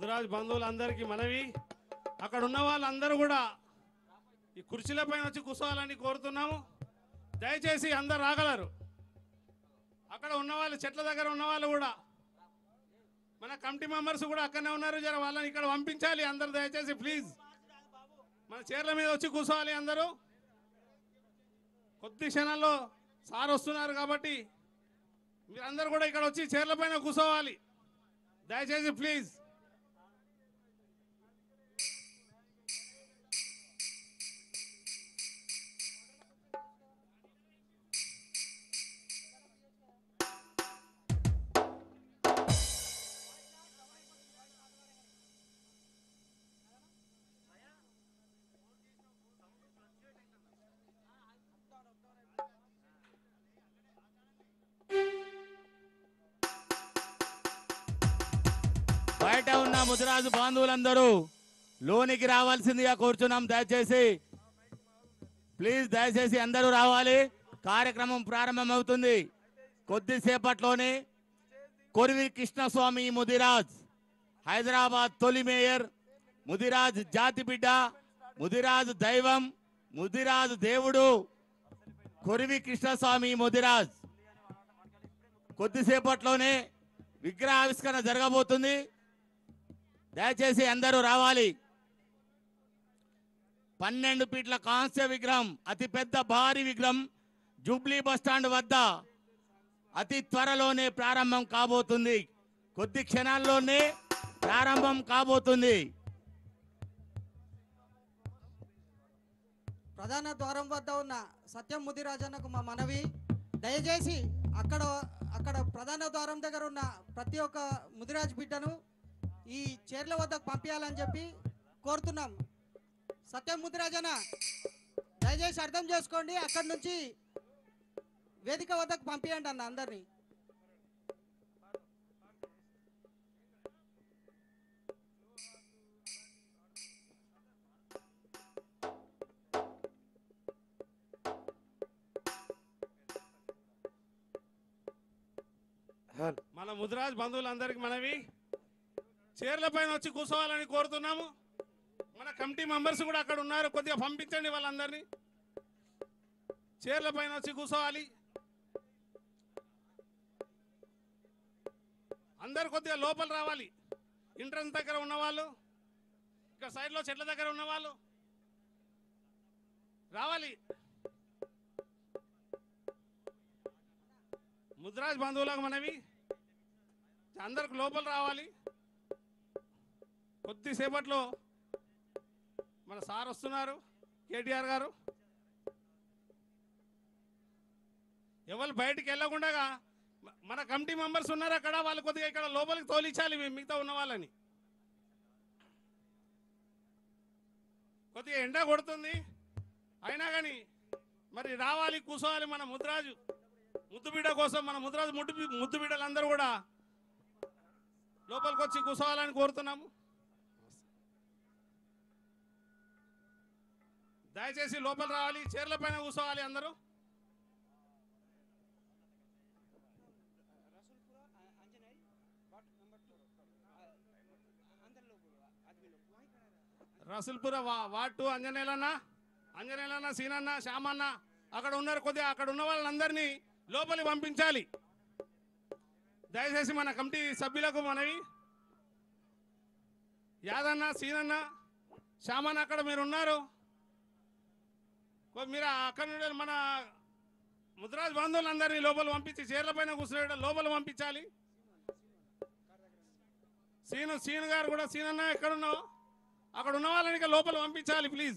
ముదిరాజ్ బంధువులందరికీ మనవి అక్కడ ఉన్న వాళ్ళందరూ కూడా ఈ కుర్చీలపైన వచ్చి కూర్చోవాలని కోరుతున్నాము దయచేసి అందరు రాగలరు అక్కడ ఉన్న వాళ్ళు చెట్ల దగ్గర ఉన్న వాళ్ళు కూడా మన కమిటీ మెంబర్స్ కూడా అక్కడనే ఉన్నారు జర వాళ్ళని ఇక్కడ పంపించాలి అందరు దయచేసి ప్లీజ్ మన చీరల మీద వచ్చి కూర్చోవాలి అందరూ కొద్ది క్షణాల్లో సార్ వస్తున్నారు కాబట్టి మీరందరూ కూడా ఇక్కడ వచ్చి చీరల పైన కూర్చోవాలి దయచేసి ప్లీజ్ బయట ఉన్న ముదిరాజు బాంధవులందరూ లోనికి రావాల్సిందిగా కోరుచున్నాం దయచేసి ప్లీజ్ దయచేసి అందరూ రావాలి కార్యక్రమం ప్రారంభమవుతుంది కొద్దిసేపట్లోనే కొరివి కృష్ణస్వామి ముదిరాజ్ హైదరాబాద్ తొలి మేయర్ ముదిరాజ్ జాతి బిడ్డ ముదిరాజ్ దైవం ముదిరాజ్ దేవుడు కొరివి కృష్ణస్వామి ముదిరాజ్ కొద్దిసేపట్లోనే విగ్రహావిష్కరణ జరగబోతుంది దయచేసి అందరూ రావాలి పన్నెండు ఫీట్ల కాంస్య విగ్రహం అతి పెద్ద భారీ విగ్రహం జూబ్లీ బస్టాండ్ వద్ద అతి త్వరలోనే ప్రారంభం కాబోతుంది కొద్ది క్షణాల్లోనే ప్రారంభం కాబోతుంది ప్రధాన ద్వారం వద్ద ఉన్న సత్యం ముదిరాజన్నకు మా మనవి దయచేసి అక్కడ అక్కడ ప్రధాన ద్వారం దగ్గర ఉన్న ప్రతి ఒక్క ముదిరాజ్ బిడ్డను ఈ చీరల వద్దకు పంపించాలని చెప్పి కోరుతున్నాం సత్యం ముదిరాజన్న దయచేసి అర్థం చేసుకోండి అక్కడి నుంచి వేదిక వద్దకు పంపించండి అన్న అందరినీ మన ముదిరాజ్ బంధువులందరికీ మనవి చీరల పైన వచ్చి కూర్చోవాలని కోరుతున్నాము మన కమిటీ మెంబర్స్ కూడా అక్కడ ఉన్నారు కొద్దిగా పంపించండి వాళ్ళందరినీ చీరల పైన వచ్చి కూర్చోవాలి అందరు కొద్దిగా లోపల రావాలి ఎంట్రన్స్ దగ్గర ఉన్నవాళ్ళు ఇక్కడ సైడ్లో చెట్ల దగ్గర ఉన్నవాళ్ళు రావాలి ముద్రాజ్ బంధువులకు మనవి అందరికి లోపల రావాలి కొద్దిసేపట్లో మన సార్ వస్తున్నారు కేటీఆర్ గారు ఎవరు బయటికి వెళ్ళకుండా మ- మన కమిటీ మెంబర్స్ ఉన్నారు అక్కడ వాళ్ళు కొద్దిగా ఇక్కడ లోపలికి తోలించాలి మీ- మిగతా ఉన్న వాళ్ళని కొద్దిగా ఎండ కొడుతుంది అయినా కానీ మరి రావాలి కూర్చోవాలి మన ముద్రాజు ముద్దు బిడ్డ కోసం మన ముద్రాజు ముద్దు బి- ముద్దు బిడ్డలందరూ కూడా లోపలికి వచ్చి కూర్చోవాలని కోరుతున్నాము దయచేసి లోపల రావాలి చీరల పైన కూర్చోవాలి అందరూ రసుల్పుర వా- వార్డ్ టూ అంజనేలన్న అంజనేలన్న సీనన్న శ్యామన్న అక్కడ ఉన్నారు కొద్దిగా అక్కడ ఉన్న వాళ్ళందరినీ లోపలికి పంపించాలి దయచేసి మన కమిటీ సభ్యులకు మనవి యాదన్న సీనన్న శ్యామన్న అక్కడ మీరు ఉన్నారు కొ- మీరు అక్కడ నుండి మన ముద్రాజ్ బంధువులందరినీ లోపల పంపించి చీరల పైన కూర్చునే లోపల పంపించాలి సీను సీను గారు కూడా సీనన్న ఎక్కడ ఉన్నావు అక్కడ ఉన్న వాళ్ళని ఇక లోపల పంపించాలి ప్లీజ్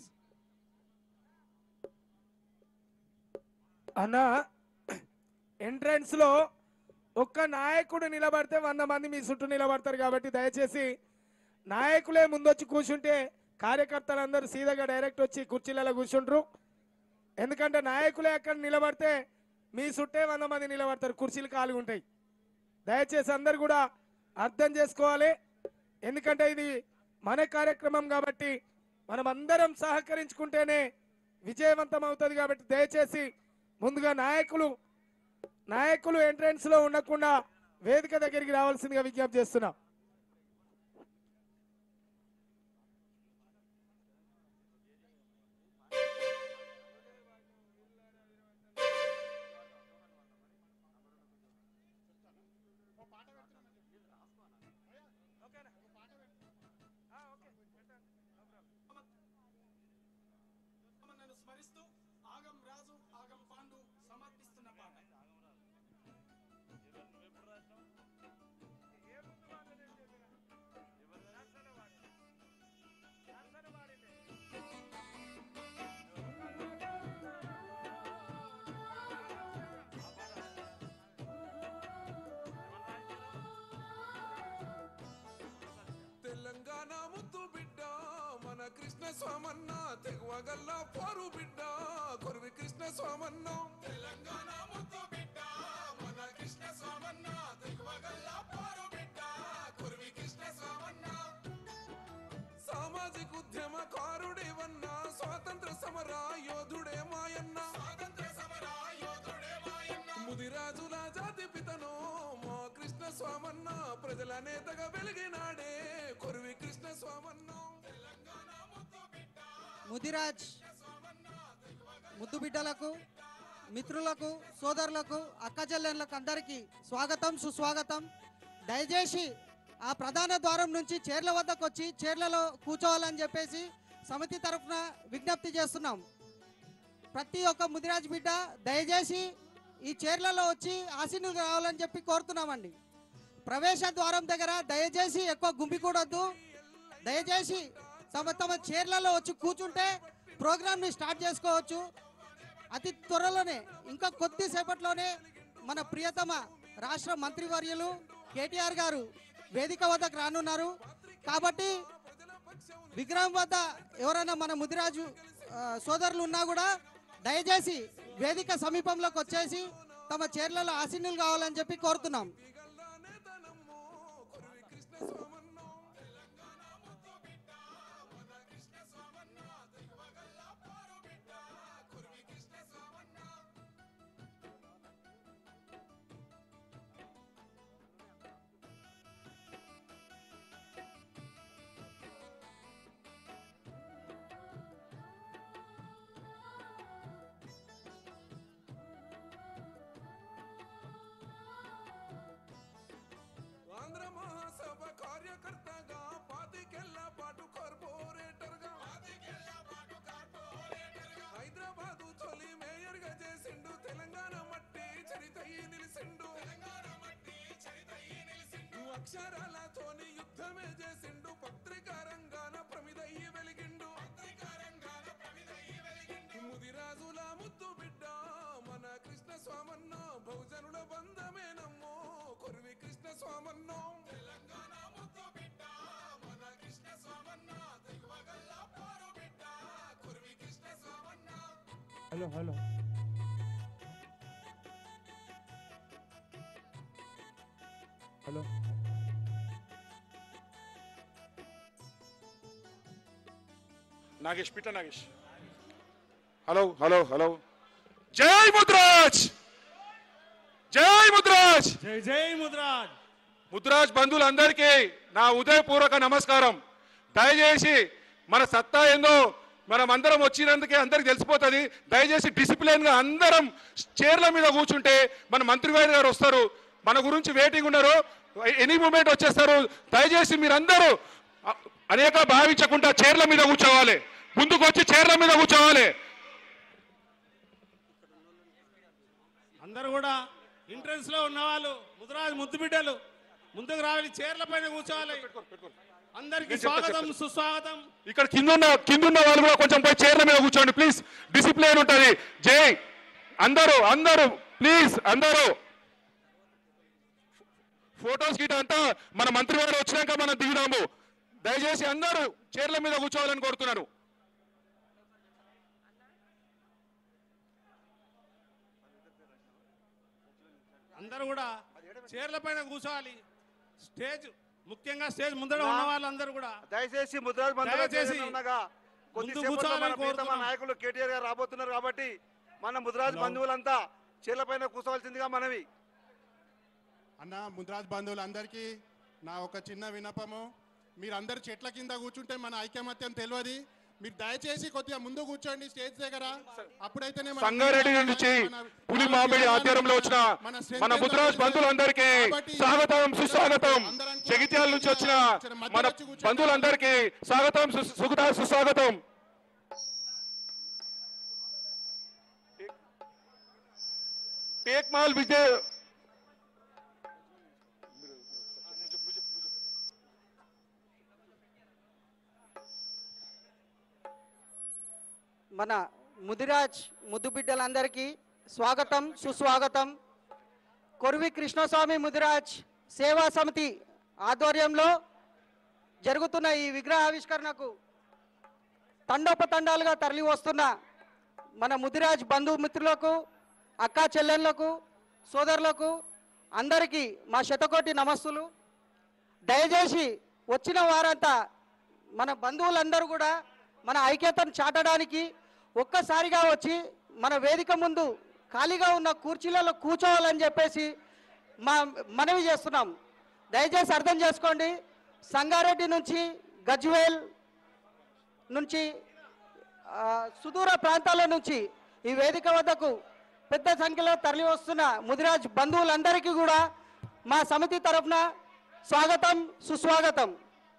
అన్న ఎంట్రన్స్ లో ఒక్క నాయకుడు నిలబడితే వంద మంది మీ చుట్టూ నిలబడతారు కాబట్టి దయచేసి నాయకులే ముందొచ్చి కూర్చుంటే కార్యకర్తలందరూ సీదాగా డైరెక్ట్ వచ్చి కుర్చీలలో కూర్చుంటారు ఎందుకంటే నాయకులే అక్కడ నిలబడితే మీ చుట్టే వంద మంది నిలబడతారు కుర్చీలు ఖాళీ ఉంటాయి దయచేసి అందరు కూడా అర్థం చేసుకోవాలి ఎందుకంటే ఇది మన కార్యక్రమం కాబట్టి మనం అందరం సహకరించుకుంటేనే విజయవంతం అవుతుంది కాబట్టి దయచేసి ముందుగా నాయకులు నాయకులు ఎంట్రన్స్ లో ఉండకుండా వేదిక దగ్గరికి రావాల్సిందిగా విజ్ఞప్తి చేస్తున్నాం స్మరిస్తూ ఆగం రాజు ఆగం పాండు సమర్పిస్తున్న పాట తెలంగాణ ముద్దు బిడ్డ మన కృష్ణ స్వామన్న తెగువగల్ల పోరు బిడ్డ కొరివి కృష్ణ స్వామన్న తెలంగాణ ముద్దు బిడ్డ మన కృష్ణ స్వామన్న తెగువగల్ల పోరు బిడ్డ కొరివి కృష్ణ స్వామన్న సామాజిక ఉద్యమకారుడే వన్న స్వాతంత్ర సమర యోధుడే మాయన్న స్వాతంత్ర సమర యోధుడే మాయన్న ముదిరాజుల జాతి పితను మా కృష్ణ స్వామన్న ప్రజల నేతగా వెలిగినాడే కొరివి కృష్ణ స్వామన్న తెలంగాణ ముద్దు బిడ్డ ముదిరాజ్ ముద్దు బిడ్డలకు మిత్రులకు సోదరులకు అక్కచెల్లెళ్ళకు అందరికీ స్వాగతం సుస్వాగతం దయచేసి ఆ ప్రధాన ద్వారం నుంచి చీర్ల వద్దకు వచ్చి చీర్లలో కూర్చోవాలని చెప్పేసి సమితి తరఫున విజ్ఞప్తి చేస్తున్నాం ప్రతి ఒక్క ముదిరాజ్ బిడ్డ దయచేసి ఈ చీర్లలో వచ్చి ఆశీనులు రావాలని చెప్పి కోరుతున్నామండి ప్రవేశ ద్వారం దగ్గర దయచేసి ఎక్కువ గుంపికూడొద్దు దయచేసి తమ తమ చైర్లలో వచ్చి కూర్చుంటే ప్రోగ్రామ్ని స్టార్ట్ చేసుకోవచ్చు అతి త్వరలోనే ఇంకా కొద్దిసేపట్లోనే మన ప్రియతమ రాష్ట్ర మంత్రివర్యులు కేటీఆర్ గారు వేదిక వద్దకు రానున్నారు కాబట్టి విగ్రహం వద్ద ఎవరైనా మన ముదిరాజు ఆ, సోదరులు ఉన్నా కూడా దయచేసి వేదిక సమీపంలోకి వచ్చేసి తమ చైర్లలో ఆసీనులు కావాలని చెప్పి కోరుతున్నాం ఆంధ్ర మహాసభ కార్యకర్తగా పాతికెళ్ళ పాటు కార్పొరేటర్ గా హైదరాబాదు తొలి మేయర్ గా చేసిండు తెలంగాణ మట్టి చరిత నిలిసిండు అక్షరాలతోని యుద్ధమే చేసిండు పత్రికా రంగాన ప్రమిదయ్యి వెలిగిండు ముదిరాజుల ముద్దు బిడ్డ మన కృష్ణ స్వామన్న బహుజనుల బంధమే నమ్మో కొరివి కృష్ణ స్వామన్న తెలంగాణ ముద్దు బిడ్డ మన కృష్ణ స్వామన్న దిగువగల్ల పారు బిడ్డ Korivi Krishna Swamanna hello hello hello Nagesh పిట్ట నాగేష్ హలో హలో హలో జై ముద్రాజ్ జై ముద్రాజ్ జై జై ముద్రాజ్ ముద్రాజ్ బంధువులందరికీ నా ఉదయపూర్వక నమస్కారం దయచేసి మన సత్తా ఏందో మనం అందరం వచ్చినందుకే అందరికి తెలిసిపోతుంది దయచేసి డిసిప్లిన్ గా అందరం చైర్ల మీద కూర్చుంటే మన మంత్రి గారు గారు వస్తారు మన గురించి వెయిటింగ్ ఉన్నారు ఎనీ మూమెంట్ వచ్చేస్తారు దయచేసి మీరందరూ అ- అనేక భావించకుండా చైర్ల మీద కూర్చోవాలి ముందుకు వచ్చి చైర్ల మీద కూర్చోవాలి అందరూ కూడా ఎంట్రన్స్ లో ఉన్న వాళ్ళు ముద్రాజ్ ముద్దు బిడ్డలు ముందుకు రావాలి చైర్ల పైన కూర్చోవాలి అందరికి నేను చెప్తా, స్వాగతం చెప్తా. సుస్వాగతం ఇక్కడ కింద ఉన్న కింద ఉన్న వాళ్ళు కూడా కొంచెం పోయి చైర్ల మీద కూర్చోండి ప్లీజ్ డిసిప్లిన్ ఉంటుంది జై అందరూ అందరూ ప్లీజ్ అందరూ ఫొటోస్ గిట అంతా మన మంత్రి గారు వచ్చినాక మనం దిగుదాము దయచేసి అందరూ చైర్ల మీద కూర్చోవాలని కోరుతున్నాను అందరూ కూడా చైర్ల పైన కూర్చోవాలి స్టేజ్ ముఖ్యంగా స్టేజ్ ముందర ఉన్న వాళ్ళందరూ కూడా దయచేసి ముద్రాజ్ బంధువులు దయచేసి ఉండగా ముందు కొద్దిసేపట్లో కూర్చోవాలని మన ప్రీతమ కోరుతున్నాం. నాయకులు కేటీఆర్ గారు రాబోతున్నారు కాబట్టి మన ముద్రాజ్ బంధువులంతా చీలపైన కూర్చోవలసిందిగా మనవి అన్న ముద్రాజ్ బంధువులందరికీ నా ఒక చిన్న వినపము మీరందరు చెట్ల కింద కూర్చుంటే మన ఐకమత్యం తెలియదు మీరు దయచేసి కొద్దిగా ముందు కూర్చోండి స్టేజ్ దగ్గర అప్పుడైతేనే మన- సంగారెడ్డి నుంచి మన- పులి మామిడి ఆధ్వర్యంలో వచ్చిన మన strength మన ఎంత ముద్రాజ్ ఉందో బంధువులందరికీ కాబట్టి స్వాగతం సుస్వాగతం అందరం కూడా జగిత్యాల నుంచి వచ్చిన మధ్యలో మన వచ్చి కూర్చోండి. బంధువులందరికీ స్వాగతం సు- సుగత సుస్వాగతం టేక్మాల్ విజయ్ మన ముదిరాజ్ ముద్దు బిడ్డలందరికీ స్వాగతం సుస్వాగతం కొరివి కృష్ణస్వామి ముదిరాజ్ సేవా సమితి ఆధ్వర్యంలో జరుగుతున్న ఈ విగ్రహ ఆవిష్కరణకు తండోపతండాలుగా తరలి వస్తున్న మన ముదిరాజ్ బంధుమిత్రులకు అక్కా చెల్లెళ్లకు సోదరులకు అందరికీ మా శతకోటి నమస్సులు దయచేసి వచ్చిన వారంతా మన బంధువులందరూ కూడా మన ఐక్యతను చాటడానికి ఒక్కసారిగా వచ్చి మన వేదిక ముందు ఖాళీగా ఉన్న కుర్చీలలో కూర్చోవాలని చెప్పేసి మా మనవి చేస్తున్నాం దయచేసి అర్థం చేసుకోండి సంగారెడ్డి నుంచి గజ్వేల్ నుంచి ఆ, సుదూర ప్రాంతాల నుంచి ఈ వేదిక వద్దకు పెద్ద సంఖ్యలో తరలి వస్తున్న ముదిరాజ్ బంధువులందరికీ కూడా మా సమితి తరఫున స్వాగతం సుస్వాగతం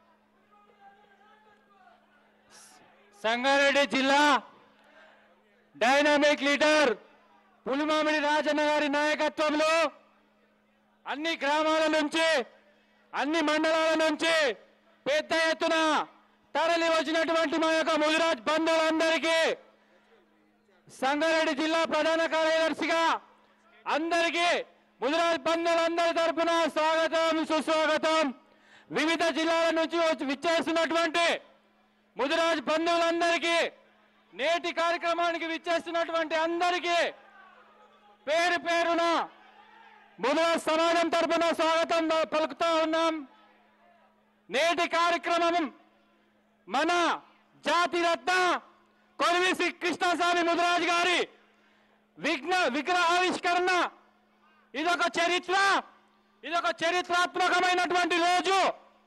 సంగారెడ్డి జిల్లా డైనామిక్ లీడర్ పులిమామిడి రాజన్న గారి నాయకత్వంలో అన్ని గ్రామాల నుంచి అన్ని మండలాల నుంచి పెద్ద ఎత్తున తరలి వచ్చినటువంటి మా యొక్క ముదిరాజ్ బంధువులందరికీ సంగారెడ్డి జిల్లా ప్రధాన కార్యదర్శిగా అందరికీ ముదిరాజ్ బంధువులందరి తరపున స్వాగతం సుస్వాగతం వివిధ జిల్లాల నుంచి వచ్చి విచ్చేస్తున్నటువంటి ముదిరాజ్ బంధువులందరికీ నేటి కార్యక్రమానికి విచ్చేస్తున్నటువంటి అందరికీ పేరు పేరున ముదిరాజ్ సమాజం తరపున స్వాగతం పలుకుతా ఉన్నాం నేటి కార్యక్రమం మన జాతి రత్న కొరివి శ్రీ కృష్ణస్వామి ముదిరాజ్ గారి విఘ్న విగ్రహావిష్కరణ ఇదొక చరిత్ర ఇదొక చరిత్రాత్మకమైనటువంటి రోజు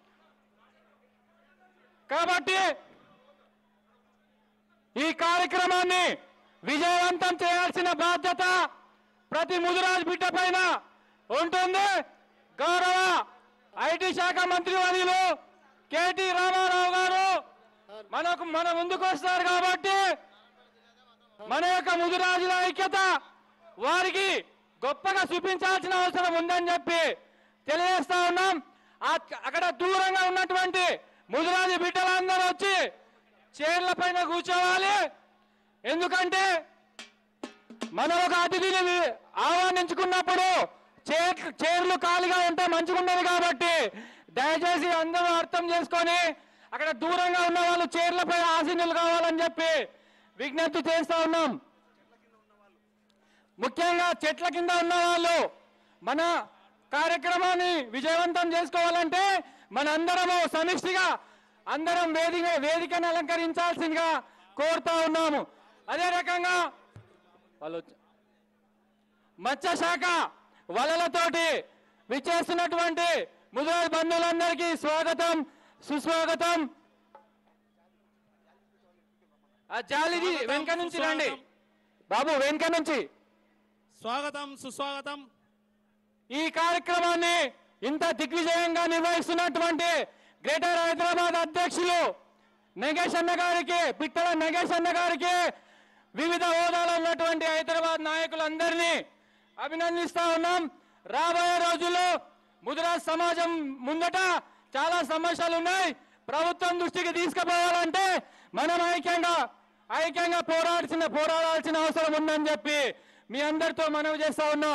కాబట్టి ఈ కార్యక్రమాన్ని విజయవంతం చేయాల్సిన బాధ్యత ప్రతి ముదిరాజ్ బిడ్డ పైన ఉంటుంది గౌరవ ఐటీ శాఖ మంత్రి వర్యులు కేటీ రామారావు గారు మనకు మన ముందుకు వస్తారు కాబట్టి మన యొక్క ముదిరాజుల ఐక్యత వారికి గొప్పగా చూపించాల్సిన అవసరం ఉందని చెప్పి తెలియజేస్తా ఉన్నాం ఆ- అక్కడ దూరంగా ఉన్నటువంటి ముదిరాజు బిడ్డలందరూ వచ్చి చైర్ల పైన కూర్చోవాలి ఎందుకంటే మనం ఒక అతిథిని వి- ఆహ్వానించుకున్నప్పుడు చైర్ చైర్లు ఖాళీగా ఉంటే మంచిగుండదు కాబట్టి దయచేసి అందరూ అర్థం చేసుకొని అక్కడ దూరంగా ఉన్న వాళ్ళు చైర్లపై ఆసీనులు కావాలని చెప్పి విజ్ఞప్తి చేస్తా ఉన్నాం ముఖ్యంగా చెట్ల కింద ఉన్న వాళ్ళు మన కార్యక్రమాన్ని విజయవంతం చేసుకోవాలంటే మన అందరము సమిష్టిగా అందరం వేదిక వేదికను అలంకరించాల్సిందిగా కోరుతా ఉన్నాము అదే రకంగా వాళ్ళు వచ్చ- మత్స్య శాఖ వలలతోటి విచ్చేస్తున్నటువంటి ముదిరాజ్ బంధువులందరికీ స్వాగతం సుస్వాగతం ఆ జాలిది స్వాగతం, వెనక నుంచి రండి సుస్వాగతం. బాబు వెనక నుంచి స్వాగతం సుస్వాగతం ఈ కార్యక్రమాన్ని ఇంత దిగ్విజయంగా నిర్వహిస్తున్నటువంటి గ్రేటర్ హైదరాబాద్ అధ్యక్షులు నగేష్ అన్న గారికి పిట్టల నగేష్ అన్న గారికి వివిధ హోదాలో ఉన్నటువంటి హైదరాబాద్ నాయకులందరినీ అభినందిస్తా ఉన్నాం రాబోయే రోజుల్లో ముదిరాజ్ సమాజం ముందట చాలా సమస్యలు ఉన్నాయి ప్రభుత్వం దృష్టికి తీసుకుపోవాలంటే మనం ఐక్యంగా ఐక్యంగా పోరాడాల్సిన పోరాడాల్సిన అవసరం ఉందని చెప్పి మీ అందరితో మనవి చేస్తా ఉన్నా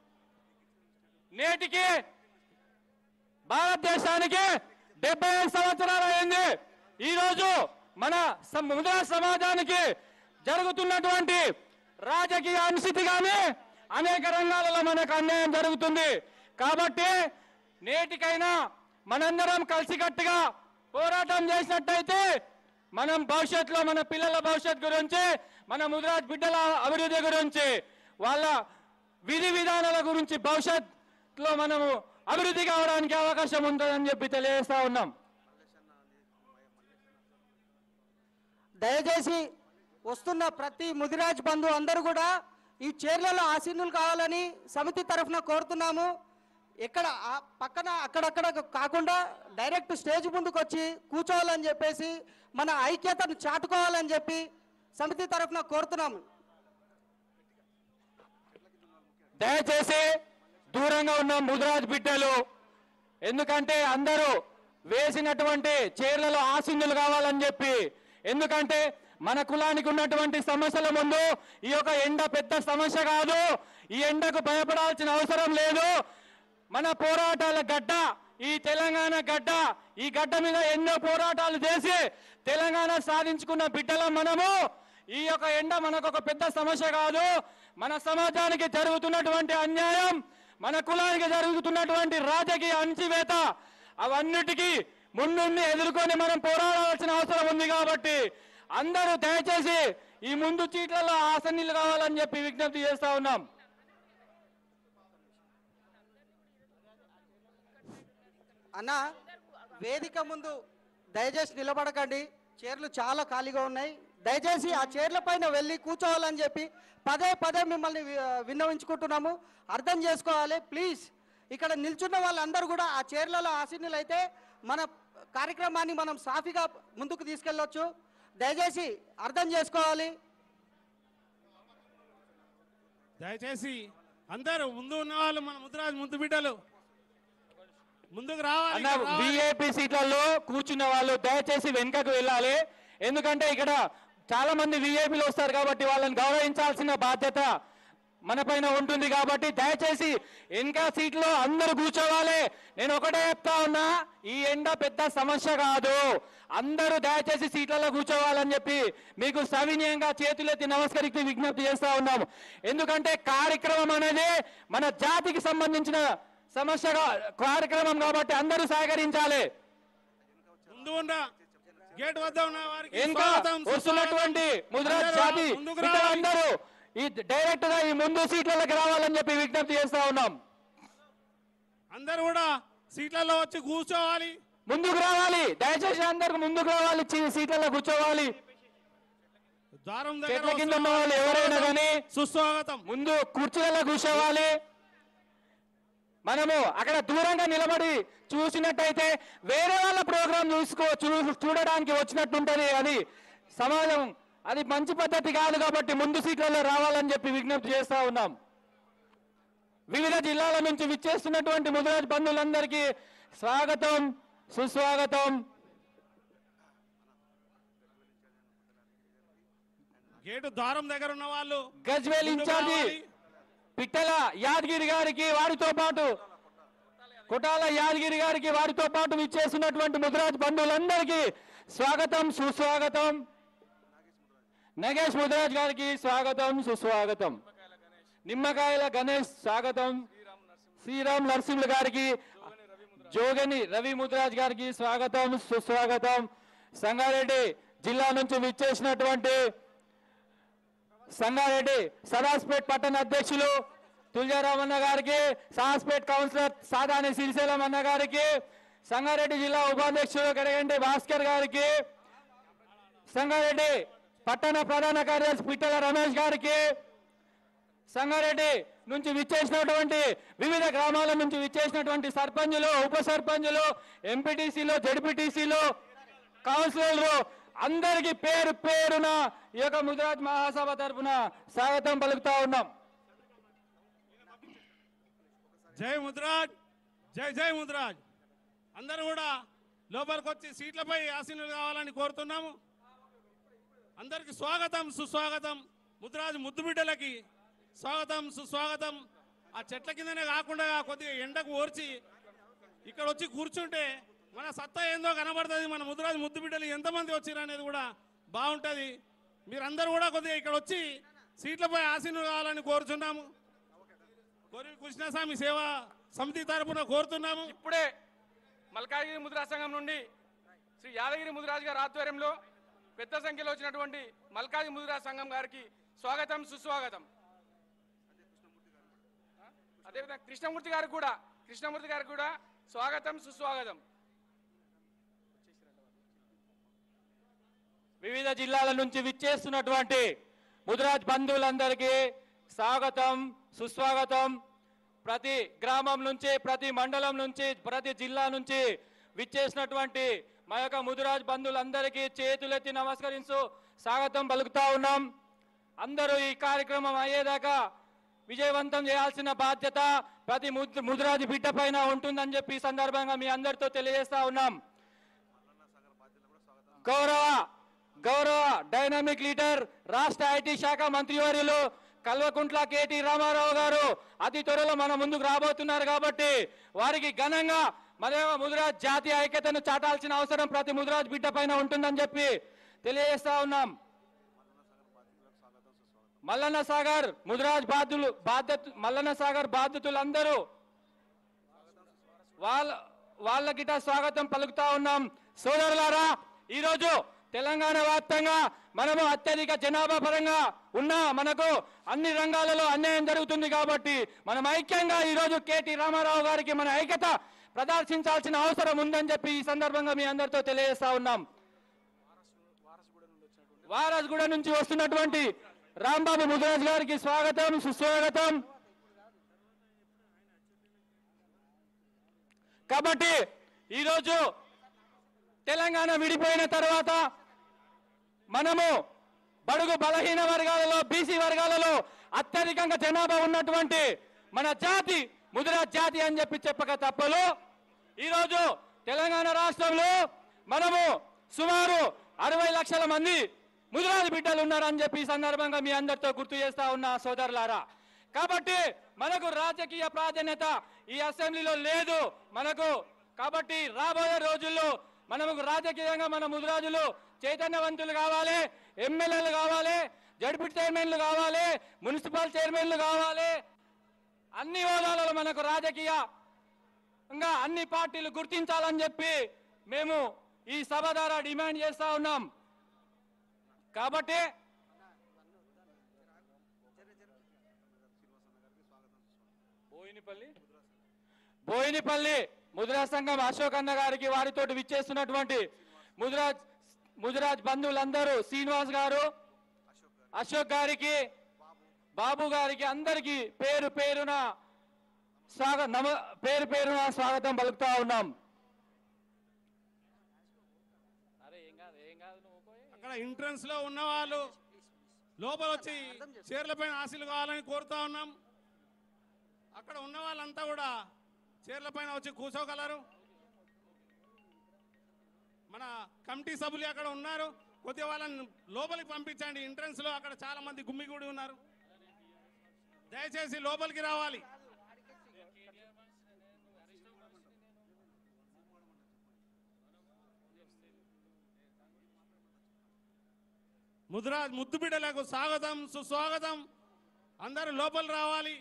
నేటికి భారతదేశానికి డెబ్బై ఐదు సంవత్సరాలు అయింది ఈ రోజు మన స- ముద్రా సమాజానికి జరుగుతున్నటువంటి రాజకీయ అనిశ్చితి కానీ అనేక రంగాలలో మనకు అన్యాయం జరుగుతుంది కాబట్టి నేటికైనా మనందరం కలిసికట్టుగా పోరాటం చేసినట్టయితే మనం భవిష్యత్తులో మన పిల్లల భవిష్యత్ గురించి మన ముద్రాజ్ బిడ్డల అభివృద్ధి గురించి వాళ్ళ విధి విధానాల గురించి భవిష్యత్తులో మనము అభివృద్ధి కావడానికి అవకాశం ఉంటుందని చెప్పి తెలియజేస్తా ఉన్నాం దయచేసి వస్తున్న ప్రతి ముదిరాజ్ బంధు అందరూ కూడా ఈ చైర్లలో ఆసీనులు కావాలని సమితి తరఫున కోరుతున్నాము ఇక్కడ ఆ పక్కన అక్కడక్కడ కాకుండా డైరెక్ట్ స్టేజ్ ముందుకు వచ్చి కూర్చోవాలని చెప్పేసి మన ఐక్యతను చాటుకోవాలని చెప్పి సమితి తరఫున కోరుతున్నాము దయచేసి దూరంగా ఉన్న ముదిరాజ్ బిడ్డలు ఎందుకంటే అందరూ వేసినటువంటి చీరలలో ఆశీనులు కావాలని చెప్పి ఎందుకంటే మన కులానికి ఉన్నటువంటి సమస్యల ముందు ఈ యొక్క ఎండ పెద్ద సమస్య కాదు ఈ ఎండకు భయపడాల్సిన అవసరం లేదు మన పోరాటాల గడ్డ ఈ తెలంగాణ గడ్డ ఈ గడ్డ మీద ఎన్నో పోరాటాలు చేసి తెలంగాణ సాధించుకున్న బిడ్డల మనము ఈ యొక్క ఎండ మనకు ఒక పెద్ద సమస్య కాదు మన సమాజానికి జరుగుతున్నటువంటి అన్యాయం మన కులానికి జరుగుతున్నటువంటి రాజకీయ అణచివేత అవన్నిటికీ ముందుండి ఎదుర్కొని మనం పోరాడాల్సిన అవసరం ఉంది కాబట్టి అందరూ దయచేసి ఈ ముందు చీట్లలో ఆసనీలు కావాలని చెప్పి విజ్ఞప్తి చేస్తా ఉన్నాం అన్న వేదిక ముందు దయచేసి నిలబడకండి చైర్లు చాలా ఖాళీగా ఉన్నాయి దయచేసి ఆ చైర్ల పైన వెళ్ళి కూర్చోవాలని చెప్పి పదే పదే మిమ్మల్ని వి- విన్నవించుకుంటున్నాము అర్థం చేసుకోవాలి ప్లీజ్ ఇక్కడ నిల్చున్న వాళ్ళందరూ కూడా ఆ చైర్లలో ఆసీనులు అయితే మన కార్యక్రమాన్ని మనం సాఫీగా ముందుకు తీసుకెళ్ళొచ్చు దయచేసి అర్థం చేసుకోవాలి దయచేసి అందరూ ముందు ఉన్న వాళ్ళు మన ముద్రాజ్ ముందు బిడ్డలు ముందుకు రావాలి అన్న ఇక్కడ రావాలి. విఐపి సీట్లలో కూర్చున్న వాళ్ళు దయచేసి వెనుకకు వెళ్ళాలి ఎందుకంటే ఇక్కడ చాలా మంది విఐపీలు వస్తారు కాబట్టి వాళ్ళని గౌరవించాల్సిన బాధ్యత మన పైన ఉంటుంది కాబట్టి దయచేసి వెనక సీట్లో అందరూ కూర్చోవాలి నేను ఒకటే చెప్తా ఉన్నా ఈ ఎండ పెద్ద సమస్య కాదు అందరూ దయచేసి సీట్లలో కూర్చోవాలని చెప్పి మీకు సవినయంగా చేతులెత్తి నమస్కరించి విజ్ఞప్తి చేస్తా ఉన్నాము ఎందుకంటే కార్యక్రమం అనేది మన జాతికి సంబంధించిన సమస్యగా కార్యక్రమం కాబట్టి అందరూ సహకరించాలి ముందు ఉన్న గేట్ వద్ద ఉన్న వారికి ఇంకా స్వాగతం, వస్తున్నటువంటి సుస్వాగతం. ముద్రాజ్ అందరూ జాతి ముందుకు రావాలి. అందరూ ఈ డైరెక్ట్ గా ఈ ముందు సీట్లలోకి రావాలని చెప్పి విజ్ఞప్తి చేస్తా ఉన్నాం అందరూ కూడా సీట్లలో వచ్చి కూర్చోవాలి ముందుకు రావాలి దయచేసి అందరు ముందుకు రావాలి చి- సీట్లలో కూర్చోవాలి ద్వారం చెట్ల కింద ఉన్న వస్తున్న వాళ్ళు ఎవరైనా స్వాగతం, కానీ సుస్వాగతం ముందు కుర్చీలలో కూర్చోవాలి మనము అక్కడ దూరంగా నిలబడి చూసినట్టయితే వేరే వాళ్ళ ప్రోగ్రాం చూసుకో చూ- చూడడానికి వచ్చినట్టుంటది అది సమాజం అది మంచి పద్ధతి కాదు కాబట్టి ముందు సీట్లలో రావాలని చెప్పి విజ్ఞప్తి చేస్తా ఉన్నాం వివిధ జిల్లాల నుంచి విచ్చేస్తున్నటువంటి ముదిరాజ్ బంధువులందరికీ స్వాగతం సుస్వాగతం గేటు ద్వారం దగ్గర ఉన్న వాళ్ళు గజ్వేల్ ముందుకు ఇన్ఛార్జి రావాలి. పిట్టల యాదగిరి గారికి వారితో పాటు కొటాల యాదగిరి గారికి వారితో పాటు విచ్చేస్తున్నటువంటి ముదిరాజ్ బంధువులందరికీ స్వాగతం సుస్వాగతం నగేష్ ముదిరాజ్ గారికి స్వాగతం సుస్వాగతం నిమ్మకాయల గణేష్ స్వాగతం శ్రీరామ్ నరసింహులు గారికి జోగని రవి ముదిరాజ్ గారికి స్వాగతం సుస్వాగతం సంగారెడ్డి జిల్లా నుంచి విచ్చేసినటువంటి సంగారెడ్డి సదాస్పేట్ పట్టణ అధ్యక్షులు తులజారామన్న గారికి సదాస్పేట్ కౌన్సిలర్ సాదాని శ్రీశైలం అన్న గారికి సంగారెడ్డి జిల్లా ఉపాధ్యక్షులు గడగండి భాస్కర్ గారికి సంగారెడ్డి పట్టణ ప్రధాన కార్యదర్శి పిట్టల రమేష్ గారికి సంగారెడ్డి నుంచి విచ్చేసినటువంటి వివిధ గ్రామాల నుంచి విచ్చేసినటువంటి సర్పంచులు ఉప సర్పంచులు ఎంపీటీసీలు జడ్పీటీసీలు కౌన్సిలర్లు అందరికీ పేరు పేరున ఈ యొక్క ముదిరాజ్ మహాసభ తరపున స్వాగతం పలుకుతా ఉన్నాం జై ముద్రాజ్ జై జై ముద్రాజ్ అందరూ కూడా లోపలికి వచ్చి సీట్లపై ఆసీనులు కావాలని కోరుతున్నాము అందరికి స్వాగతం సుస్వాగతం ముద్రాజ్ ముద్దు బిడ్డలకి స్వాగతం సుస్వాగతం ఆ చెట్ల కిందనే కాకుండా కొద్దిగా ఎండకు ఓర్చి ఇక్కడ వచ్చి కూర్చుంటే మన సత్తా ఏందో కనబడుతుంది మన ముద్రాజ్ ముద్దు బిడ్డలు ఎంతమంది వచ్చిర్రు అనేది కూడా బాగుంటుంది మీరందరూ కూడా కొద్దిగా ఇక్కడ వచ్చి సీట్లపై ఆసీనులు కావాలని కోరుచున్నాము కోరి కృష్ణస్వామి సేవా సమితి తరపున కోరుతున్నాము ఇప్పుడే మల్కాజ్గిరి ముద్రా సంఘం నుండి శ్రీ యాదగిరి ముదిరాజు గారి ఆధ్వర్యంలో పెద్ద సంఖ్యలో వచ్చినటువంటి మల్కాజ్గిరి ముదిరా సంఘం గారికి స్వాగతం సుస్వాగతం అదేవిధంగా కృష్ణమూర్తి గారికి కూడా కృష్ణమూర్తి గారికి కూడా స్వాగతం సుస్వాగతం వివిధ జిల్లాల నుంచి విచ్చేస్తున్నటువంటి ముదిరాజ్ బంధువులందరికీ స్వాగతం సుస్వాగతం ప్రతి గ్రామం నుంచి ప్రతి మండలం నుంచి ప్రతి జిల్లా నుంచి విచ్చేసినటువంటి మా యొక్క ముదిరాజ్ బంధువులందరికీ చేతులెత్తి నమస్కరిస్తూ స్వాగతం పలుకుతా ఉన్నాం అందరూ ఈ కార్యక్రమం అయ్యేదాకా విజయవంతం చేయాల్సిన బాధ్యత ప్రతి ముద్ర- ముదిరాజు బిడ్డ పైన ఉంటుందని చెప్పి ఈ సందర్భంగా మీ అందరితో తెలియజేస్తా ఉన్నాం గౌరవ గౌరవ డైనామిక్ లీడర్ రాష్ట్ర ఐటీ శాఖ మంత్రివర్యులు కల్వకుంట్ల కేటీ రామారావు గారు అతి త్వరలో మన ముందుకు రాబోతున్నారు కాబట్టి వారికి ఘనంగా మరేమో ముదిరాజ్ జాతీయ ఐక్యతను చాటాల్సిన అవసరం ప్రతి ముదిరాజ్ బిడ్డ పైన ఉంటుందని చెప్పి తెలియజేస్తా ఉన్నాం మల్లన్న సాగర్ ముదిరాజ్ బాధ్యులు బాధ్యత మల్లన్న సాగర్ బాధ్యతలందరూ వాళ్ళ వాళ్ళ గిట స్వాగతం పలుకుతా ఉన్నాం సోదరులారా ఈరోజు తెలంగాణ వ్యాప్తంగా మనము అత్యధిక జనాభా పరంగా ఉన్న మనకు అన్ని రంగాలలో అన్యాయం జరుగుతుంది కాబట్టి మనం ఐక్యంగా ఈరోజు కేటీ రామారావు గారికి మన ఐక్యత ప్రదర్శించాల్సిన అవసరం ఉందని చెప్పి ఈ సందర్భంగా మీ అందరితో తెలియజేస్తా ఉన్నాం వారస్గూడ నుంచి వస్తున్నటువంటి రాంబాబు ముదిరాజ్ గారికి స్వాగతం సుస్వాగతం కాబట్టి ఈరోజు తెలంగాణ విడిపోయిన తర్వాత మనము బడుగు బలహీన వర్గాలలో బీసీ వర్గాలలో అత్యధికంగా జనాభా ఉన్నటువంటి మన జాతి ముదిరాజ్ జాతి అని చెప్పి చెప్పక తప్పలు ఈరోజు తెలంగాణ రాష్ట్రంలో మనము సుమారు అరవై లక్షల మంది ముదిరాజు బిడ్డలు ఉన్నారని చెప్పి ఈ సందర్భంగా మీ అందరితో గుర్తు చేస్తా ఉన్నా సోదరులారా కాబట్టి మనకు రాజకీయ ప్రాధాన్యత ఈ అసెంబ్లీలో లేదు మనకు కాబట్టి రాబోయే రోజుల్లో మనకు రాజకీయంగా మన ముదిరాజులు చైతన్యవంతులు కావాలి ఎమ్మెల్యేలు కావాలి జడ్పీ చైర్మన్లు కావాలి మున్సిపల్ చైర్మన్లు కావాలి అన్ని హోదాలలో మనకు రాజకీయ ఇంకా అన్ని పార్టీలు గుర్తించాలని చెప్పి మేము ఈ సభ ద్వారా డిమాండ్ చేస్తా ఉన్నాం కాబట్టి బోయినపల్లి బోయినపల్లి ముదిరా సంఘం అశోక్ అన్న గారికి వారితో విచ్చేస్తున్నటువంటి ముదిరాజ్ ముదిరాజ్ బంధువులందరూ శ్రీనివాస్ గారు అశోక్ గారికి బాబు గారికి అందరికి పేరు పేరున స్వాగ నమ పేరు పేరున స్వాగతం పలుకుతా ఉన్నాం అక్కడ ఎంట్రన్స్ లో ఉన్న వాళ్ళు లోపల వచ్చి చీరల పైన ఆశలు కావాలని కోరుతా ఉన్నాం అక్కడ ఉన్న వాళ్ళంతా కూడా చీరల పైన వచ్చి కూర్చోగలరు మన కమిటీ సభ్యులు అక్కడ ఉన్నారు కొద్దిగా వాళ్ళని లోపలికి పంపించండి ఎంట్రన్స్ లో అక్కడ చాలా మంది గుమ్మిగూడి ఉన్నారు దయచేసి లోపలికి రావాలి ముద్రాజ్ ముద్దు బిడ్డలకు స్వాగతం సుస్వాగతం అందరూ లోపల రావాలి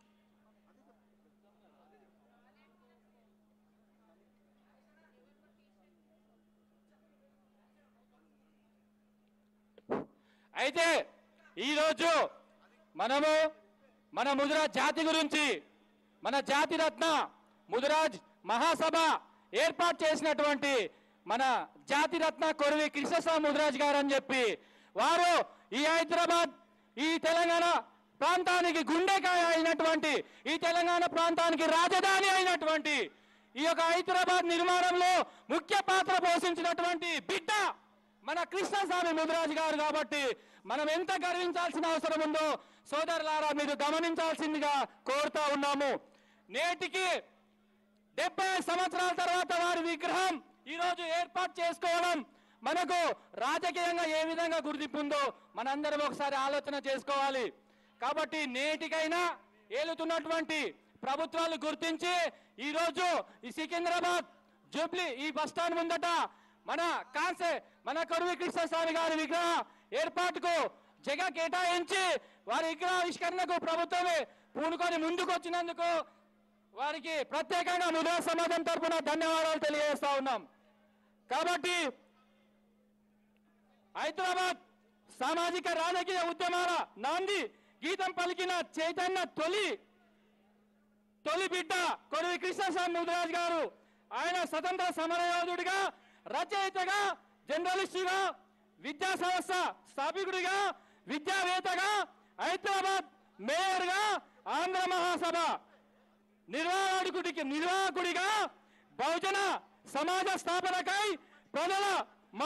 అయితే ఈరోజు మనము మన ముదిరాజ్ జాతి గురించి మన జాతి రత్న ముదిరాజ్ మహాసభ ఏర్పాటు చేసినటువంటి మన జాతి రత్న కొరవి కృష్ణస్వామి ముదిరాజ్ గారు అని చెప్పి వారు ఈ హైదరాబాద్ ఈ తెలంగాణ ప్రాంతానికి గుండెకాయ అయినటువంటి ఈ తెలంగాణ ప్రాంతానికి రాజధాని అయినటువంటి ఈ యొక్క హైదరాబాద్ నిర్మాణంలో ముఖ్య పాత్ర పోషించినటువంటి బిడ్డ మన కృష్ణస్వామి ముదిరాజు గారు కాబట్టి మనం ఎంత గర్వించాల్సిన అవసరం ఉందో సోదరులారా మీరు గమనించాల్సిందిగా కోరుతా ఉన్నాము నేటికి డెబ్బై సంవత్సరాల తర్వాత వారి విగ్రహం ఈ రోజు ఏర్పాటు చేసుకోవడం మనకు రాజకీయంగా ఏ విధంగా గుర్తింపు ఉందో మనందరం ఒకసారి ఆలోచన చేసుకోవాలి కాబట్టి నేటికైనా ఏలుతున్నటువంటి ప్రభుత్వాలు గుర్తించి ఈ రోజు ఈ సికింద్రాబాద్ జూబ్లీ ఈ బస్ స్టాండ్ ముందట మన కాన్సే మన కరువి కృష్ణస్వామి గారి విగ్రహ ఏర్పాటుకు జగ కేటాయించి వారి విగ్రహావిష్కరణకు ప్రభుత్వమే పూనుకొని ముందుకు వచ్చినందుకు వారికి ప్రత్యేకంగా ముదా సమాజం తరపున ధన్యవాదాలు తెలియజేస్తా ఉన్నాం కాబట్టి హైదరాబాద్ సామాజిక రాజకీయ ఉద్యమాల నాంది గీతం పలికిన చైతన్య తొలి తొలి బిడ్డ కొరవి కృష్ణస్వామి ముదిరాజ్ గారు ఆయన స్వతంత్ర సమరయోధుడిగా రచయితగా జర్నలిస్టుగా విద్యా సంస్థ స్థాపికుడిగా విద్యావేత్తగా హైదరాబాద్ మేయర్గా ఆంధ్ర మహాసభ నిర్వాహకుడికి నిర్వాహకుడిగా బహుజన సమాజ స్థాపనకై ప్రజల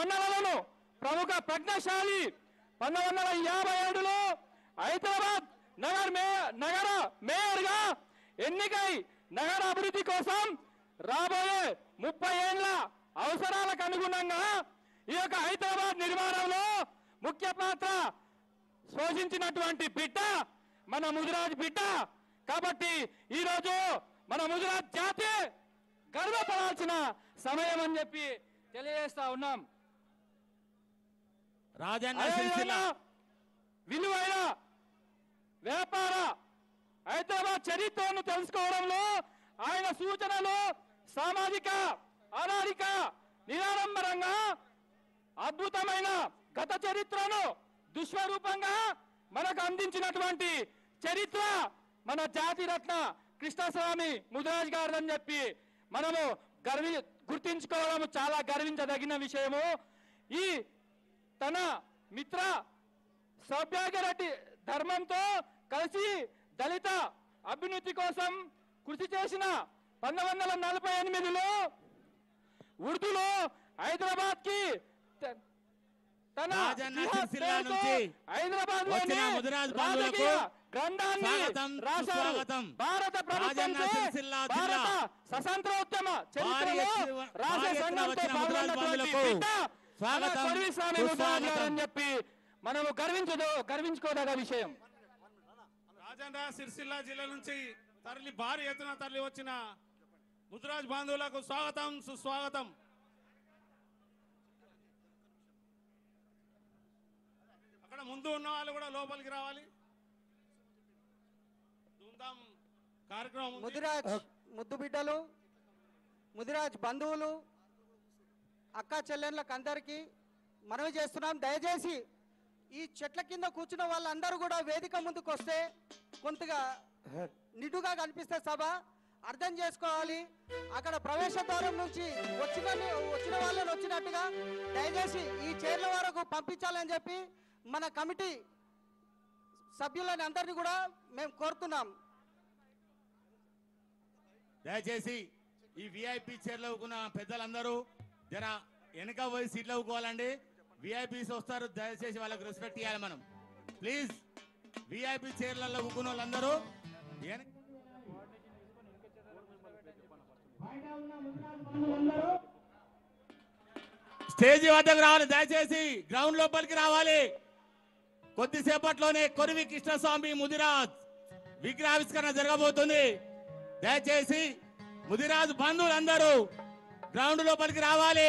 మన్ననలను ప్రముఖ ప్రజ్ఞాశాలి పంతొమ్మిది వందల యాభై ఏడులో హైదరాబాద్ నగర మే- నగర మేయర్గా ఎన్నికై నగర అభివృద్ధి కోసం రాబోయే ముప్పై ఏళ్ల అవసరాలకు అనుగుణంగా ఈ యొక్క హైదరాబాద్ నిర్మాణంలో ముఖ్య పాత్ర పోషించినటువంటి బిడ్డ మన ముదిరాజ్ బిడ్డ కాబట్టి ఈరోజు మన ముదిరాజ్ జాతి గర్వపడాల్సిన సమయం అని చెప్పి తెలియజేస్తా ఉన్నాం రాజన్న అదేవిధంగా సిరిసిల్ల విలువైన వ్యాపార హైదరాబాద్ చరిత్రను తెలుసుకోవడంలో ఆయన సూచనలు సామాజిక ఆధారిక నిరాడంబరంగా అద్భుతమైన గత చరిత్రను దుష్స్వరూపంగా మనకు అందించినటువంటి చరిత్ర మన జాతి రత్న కృష్ణస్వామి ముదిరాజ్ గారు అని చెప్పి మనము గర్వి గుర్తించుకోవడం చాలా గర్వించదగిన విషయము ఈ తన మిత్ర సౌభాగ్యరెడ్డి ధర్మంతో కలిసి దళిత అభ్యున్నతి కోసం కృషి చేసిన పంతొమ్మిది వందల నలభై ఎనిమిదిలో ఉర్దూలో హైదరాబాద్ కి త- తన రాజన్న జిహాద్ సిరిసిల్ల పేరుతో నుంచి హైదరాబాద్ వచ్చిన ముదిరాజ్ బంధువులకు గ్రంథాన్ని స్వాగతం, రాశారు సుస్వాగతం. భారత రాజన్న ప్రభుత్వంచే సిరిసిల్ల భారత జిల్లా స్వతంత్రోద్యమ భారీ చరిత్రలో ఎత్తున- రాసే భారీ ఎత్తున సంఘంతో వచ్చిన ముదిరాజ్ పాల్గొన్నటువంటి బంధువులకు బిడ్డ స్వాగతం, మన కొరివిస్వామి ముదిరాజ్ గారు సుస్వాగతం. అని చెప్పి మనము గర్వించదు గర్వించుకోదగ విషయం రాజన్న సిరిసిల్ల జిల్లా నుంచి తరలి భారీ ఎత్తున తరలి వచ్చిన ముద్రాజ్ బాంధవులకు స్వాగతం సుస్వాగతం అక్కడ ముందు ఉన్న వాళ్ళు కూడా లోపలికి రావాలి ధూమ్ధాం కార్యక్రమం ఉంది. ముదిరాజ్ ముద్దు బిడ్డలు ముదిరాజ్ బంధువులు అక్క చెల్లెళ్ళకి అందరికీ మనవి చేస్తున్నాం దయచేసి ఈ చెట్ల కింద కూర్చున్న వాళ్ళందరూ కూడా వేదిక ముందుకు వస్తే కొంతగా నిండుగా కనిపిస్తే సభ అర్థం చేసుకోవాలి అక్కడ ప్రవేశ ద్వారం నుంచి వచ్చిన వచ్చిన వాళ్ళని వచ్చినట్టుగా దయచేసి ఈ చైర్ల వరకు పంపించాలని చెప్పి మన కమిటీ సభ్యులని అందరినీ కూడా మేము కోరుతున్నాం దయచేసి ఈ విఐపి చైర్లో ఉన్న పెద్దలందరూ జర వెనక పోయి సీట్లో కూకోవాలండి విఐపీస్ వస్తారు దయచేసి వాళ్ళకి రెస్పెక్ట్ ఇవ్వాలి మనం ప్లీజ్ విఐపి చైర్లలో కూకున్న వాళ్ళందరూ వెనక స్టేజీ వద్దకు రావాలి దయచేసి గ్రౌండ్ లోపలికి రావాలి కొద్దిసేపట్లోనే కొరివి కృష్ణస్వామి ముదిరాజ్ విగ్రహావిష్కరణ జరగబోతుంది దయచేసి ముదిరాజు బంధువులందరూ గ్రౌండ్ లోపలికి రావాలి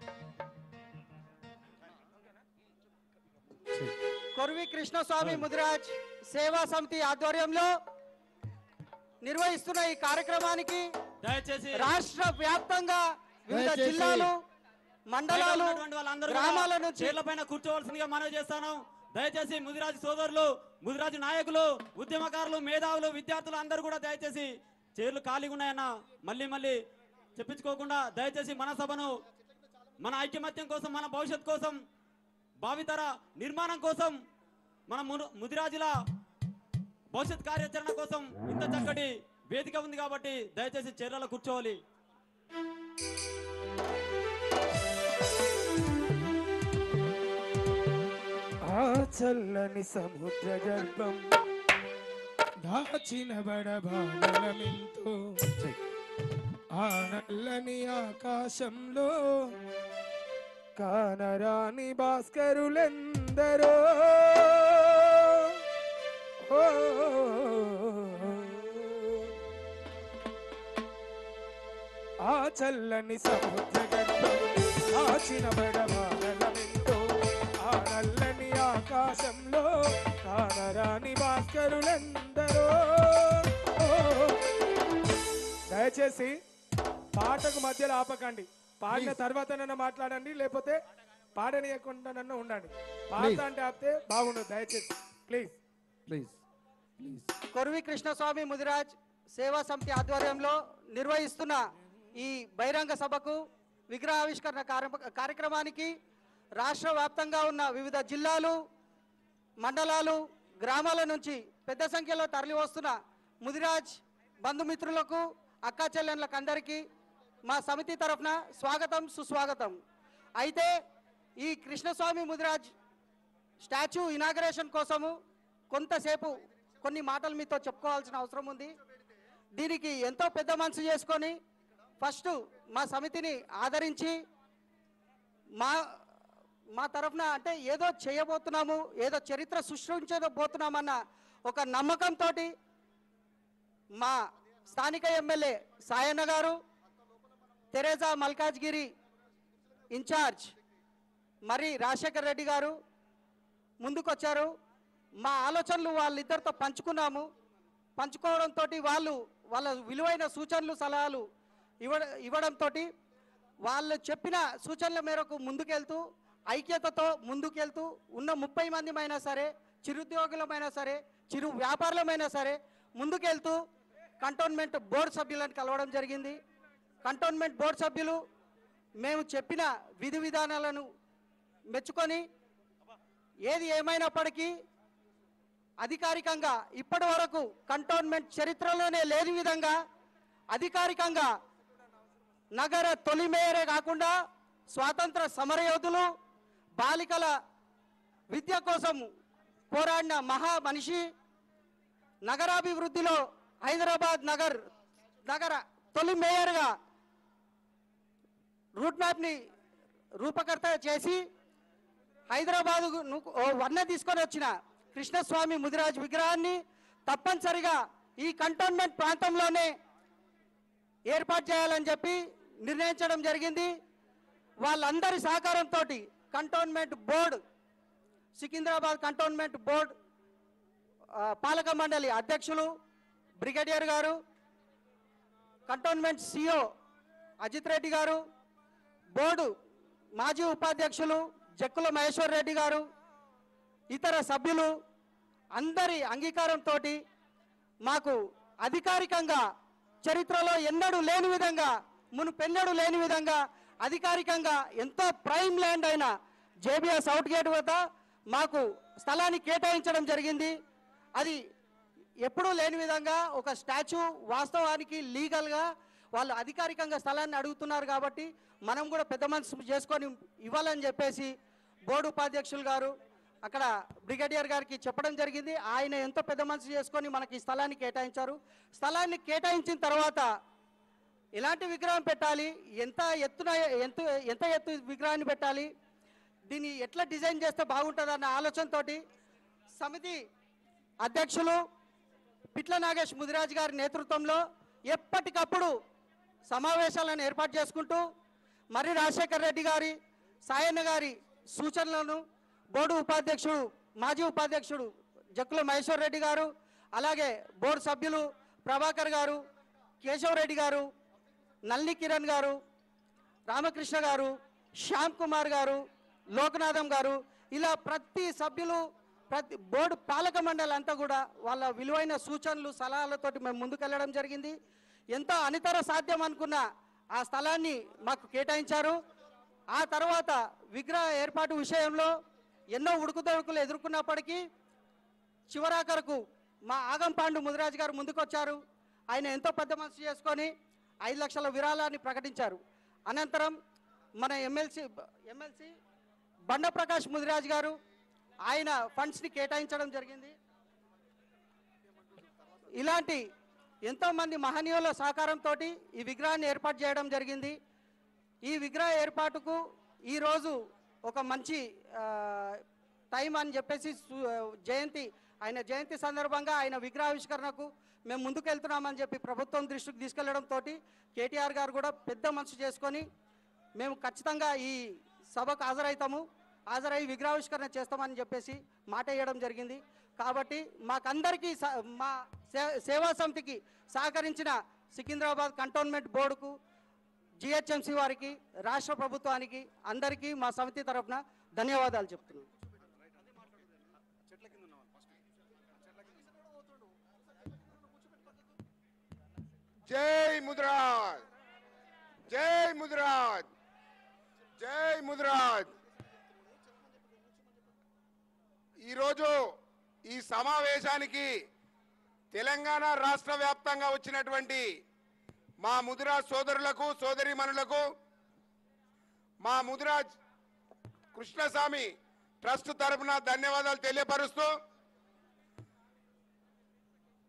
కొర్వి కృష్ణస్వామి ముదిరాజ్ సేవా సమితి ఆధ్వర్యంలో నిర్వహిస్తున్న ఈ కార్యక్రమానికి దయచేసి రాష్ట్ర వ్యాప్తంగా వివిధ దయచేసి జిల్లాలు మండలాలు వాళ్ళందరూ గ్రామాల నుంచి చైర్ల పైన కూర్చోవలసిందిగా మనవి చేస్తాను దయచేసి ముదిరాజు సోదరులు ముదిరాజు నాయకులు ఉద్యమకారులు మేధావులు విద్యార్థులు అందరూ కూడా దయచేసి చైర్లు ఖాళీగా ఉన్నాయన్న మళ్ళీ మళ్ళీ చెప్పించుకోకుండా దయచేసి మన సభను మన ఐక్యమత్యం కోసం మన భవిష్యత్ కోసం భావితర నిర్మాణం కోసం మన మును- ముదిరాజుల భవిష్యత్ కార్యాచరణ కోసం ఇంత చక్కటి వేదిక ఉంది కాబట్టి దయచేసి చైర్లలో కూర్చోవాలి ఆ చల్లని సముద్ర గర్భం దాచిన బడబానలమింతో ఆ నల్లని ఆకాశంలో కానరాని భాస్కరులెందరో ఓ, ఆ చల్లని సముద్ర గర్భం దాచిన బడబానలమింతో ఆ నల్లని ఆకాశంలో కానరాని భాస్కరులెందరో ఓ. దయచేసి పాటకు మధ్యలో ఆపకండి పాడిన తర్వాతనన్నా మాట్లాడండి లేకపోతే పాడనీయకుండానన్నా ఉండండి పాట అంటే ఆపితే బాగుండదు దయచేసి please please please Korvi Krishnaswamy Mudiraj సేవా సమితి ఆధ్వర్యంలో నిర్వహిస్తున్న ఈ బహిరంగ సభకు విగ్రహావిష్కరణ కార్య- కార్యక్రమానికి రాష్ట్ర వ్యాప్తంగా ఉన్న వివిధ జిల్లాలు మండలాలు గ్రామాల నుంచి పెద్ద సంఖ్యలో తరలి వస్తున్న ముదిరాజ్ బంధుమిత్రులకు అక్కా చెల్లెళ్ళకు అందరికీ మా సమితి తరఫున స్వాగతం సుస్వాగతం అయితే ఈ కృష్ణస్వామి ముదిరాజ్ స్టాచ్యూ ఇనాగరేషన్ కోసము కొంతసేపు కొన్ని మాటలు మీతో చెప్పుకోవాల్సిన అవసరం ఉంది దీనికి ఎంతో పెద్ద మనసు చేసుకొని ఫస్ట్ మా సమితిని ఆదరించి మా మా తరఫున అంటే ఏదో చేయబోతున్నాము ఏదో చరిత్ర సృష్టించబోతున్నామన్న ఒక నమ్మకంతో మా స్థానిక ఎమ్మెల్యే సాయన్న గారు తెరేజా మల్కాజ్గిరి ఇన్ఛార్జ్ మరి రాజశేఖర్ రెడ్డి గారు ముందుకొచ్చారు మా ఆలోచనలు వాళ్ళిద్దరితో పంచుకున్నాము పంచుకోవడంతో వాళ్ళు వాళ్ళ విలువైన సూచనలు సలహాలు ఇవ్వ ఇవ్వడంతో వాళ్ళు చెప్పిన సూచనల మేరకు ముందుకెళ్తూ ఐక్యతతో ముందుకెళ్తూ ఉన్న ముప్పై మందిమైనా సరే చిరుద్యోగులమైనా సరే చిరు వ్యాపారులమైనా సరే ముందుకెళ్తూ కంటోన్మెంట్ బోర్డు సభ్యులను కలవడం జరిగింది కంటోన్మెంట్ బోర్డు సభ్యులు మేము చెప్పిన విధి విధానాలను మెచ్చుకొని ఏది ఏమైనప్పటికీ అధికారికంగా ఇప్పటి వరకు కంటోన్మెంట్ చరిత్రలోనే లేని విధంగా అధికారికంగా నగర తొలి మేయరే కాకుండా స్వాతంత్ర సమరయోధులు బాలికల విద్య కోసం పోరాడిన మహా మనిషి నగరాభివృద్ధిలో హైదరాబాద్ నగర్ నగర తొలి మేయర్గా రూట్ మ్యాప్ని రూపకర్త చేసి హైదరాబాద్ వన్న తీసుకొని వచ్చిన కృష్ణస్వామి ముదిరాజ్ విగ్రహాన్ని తప్పనిసరిగా ఈ కంటోన్మెంట్ ప్రాంతంలోనే ఏర్పాటు చేయాలని చెప్పి నిర్ణయించడం జరిగింది వాళ్ళందరి సహకారంతో cantonment board Secunderabad cantonment board ఆ, పాలక మండలి అధ్యక్షులు బ్రిగేడియర్ గారు కంటోన్మెంట్ సిఓ అజిత్ రెడ్డి గారు బోర్డు మాజీ ఉపాధ్యక్షులు జక్కుల మహేశ్వర్ రెడ్డి గారు ఇతర సభ్యులు అందరి అంగీకారంతో మాకు అధికారికంగా చరిత్రలో ఎన్నడూ లేని విధంగా మునుపెన్నడూ లేని విధంగా అధికారికంగా ఎంతో ప్రైమ్ ల్యాండ్ అయిన జేబీఎస్ అవుట్ గేట్ వద్ద మాకు స్థలాన్ని కేటాయించడం జరిగింది అది ఎప్పుడూ లేని విధంగా ఒక స్టాచ్యూ వాస్తవానికి లీగల్గా వాళ్ళు అధికారికంగా స్థలాన్ని అడుగుతున్నారు కాబట్టి మనం కూడా పెద్ద మనసు చేసుకొని ఇవ్వాలని చెప్పేసి బోర్డు ఉపాధ్యక్షులు గారు అక్కడ బ్రిగేడియర్ గారికి చెప్పడం జరిగింది ఆయన ఎంతో పెద్ద మనసు చేసుకొని మనకి ఈ స్థలాన్ని కేటాయించారు స్థలాన్ని కేటాయించిన తర్వాత ఎలాంటి విగ్రహం పెట్టాలి ఎంత ఎత్తున ఎంత ఎంత ఎత్తు విగ్రహాన్ని పెట్టాలి దీన్ని ఎట్లా డిజైన్ చేస్తే బాగుంటుందన్న ఆలోచనతోటి సమితి అధ్యక్షులు పిట్ల నాగేష్ ముదిరాజ్ గారి నేతృత్వంలో ఎప్పటికప్పుడు సమావేశాలను ఏర్పాటు చేసుకుంటూ మరి రాజశేఖర్ రెడ్డి గారి సాయన్న గారి సూచనలను బోర్డు ఉపాధ్యక్షుడు మాజీ ఉపాధ్యక్షుడు జక్కుల మహేశ్వర్ రెడ్డి గారు అలాగే బోర్డు సభ్యులు ప్రభాకర్ గారు కేశవరెడ్డి గారు నల్లి కిరణ్ గారు రామకృష్ణ గారు శ్యామ్ కుమార్ గారు లోకనాథం గారు ఇలా ప్రతి సభ్యులు ప్రతి బోర్డు పాలక మండలి అంతా కూడా వాళ్ళ విలువైన సూచనలు సలహాలతోటి మేము ముందుకెళ్ళడం జరిగింది ఎంతో అనితర సాధ్యం అనుకున్న ఆ స్థలాన్ని మాకు కేటాయించారు ఆ తర్వాత విగ్రహ ఏర్పాటు విషయంలో ఎన్నో ఉడుకుదొడుకులు ఎదుర్కొన్నప్పటికీ చివరాఖరకు మా ఆగంపాండు ముదిరాజు గారు ముందుకొచ్చారు ఆయన ఎంతో పెద్ద మనసు చేసుకొని ఐదు లక్షల విరాళాన్ని ప్రకటించారు అనంతరం మన ఎమ్మెల్సీ ఎమ్మెల్సీ బండప్రకాష్ ముదిరాజు గారు ఆయన ఫండ్స్ని కేటాయించడం జరిగింది ఇలాంటి ఎంతో మంది మహనీయుల సహకారంతో ఈ విగ్రహాన్ని ఏర్పాటు చేయడం జరిగింది ఈ విగ్రహ ఏర్పాటుకు ఈరోజు ఒక మంచి ఆ, టైం అని చెప్పేసి సు- జయంతి ఆయన జయంతి సందర్భంగా ఆయన విగ్రహావిష్కరణకు మేము ముందుకు వెళ్తున్నామని చెప్పి ప్రభుత్వం దృష్టికి తీసుకెళ్లడంతో కేటీఆర్ గారు కూడా పెద్ద మనసు చేసుకొని మేము ఖచ్చితంగా ఈ సభకు హాజరవుతాము హాజరై విగ్రహావిష్కరణ చేస్తామని చెప్పేసి మాట వేయడం జరిగింది కాబట్టి మాకందరికీ స- మా సే- సేవా సమితికి సహకరించిన సికింద్రాబాద్ కంటోన్మెంట్ బోర్డుకు జిహెచ్ఎంసీ వారికి రాష్ట్ర ప్రభుత్వానికి అందరికీ మా సమితి తరఫున ధన్యవాదాలు చెప్తున్నాను జై ముద్రాజ్ జై ముద్రాజ్ జై ముద్రాజ్ ఈరోజు ఈ సమావేశానికి తెలంగాణ రాష్ట్ర వ్యాప్తంగా వచ్చినటువంటి మా ముదిరాజ్ సోదరులకు సోదరీమణులకు మా ముదిరాజ్ కృష్ణస్వామి ట్రస్ట్ తరపున ధన్యవాదాలు తెలియపరుస్తూ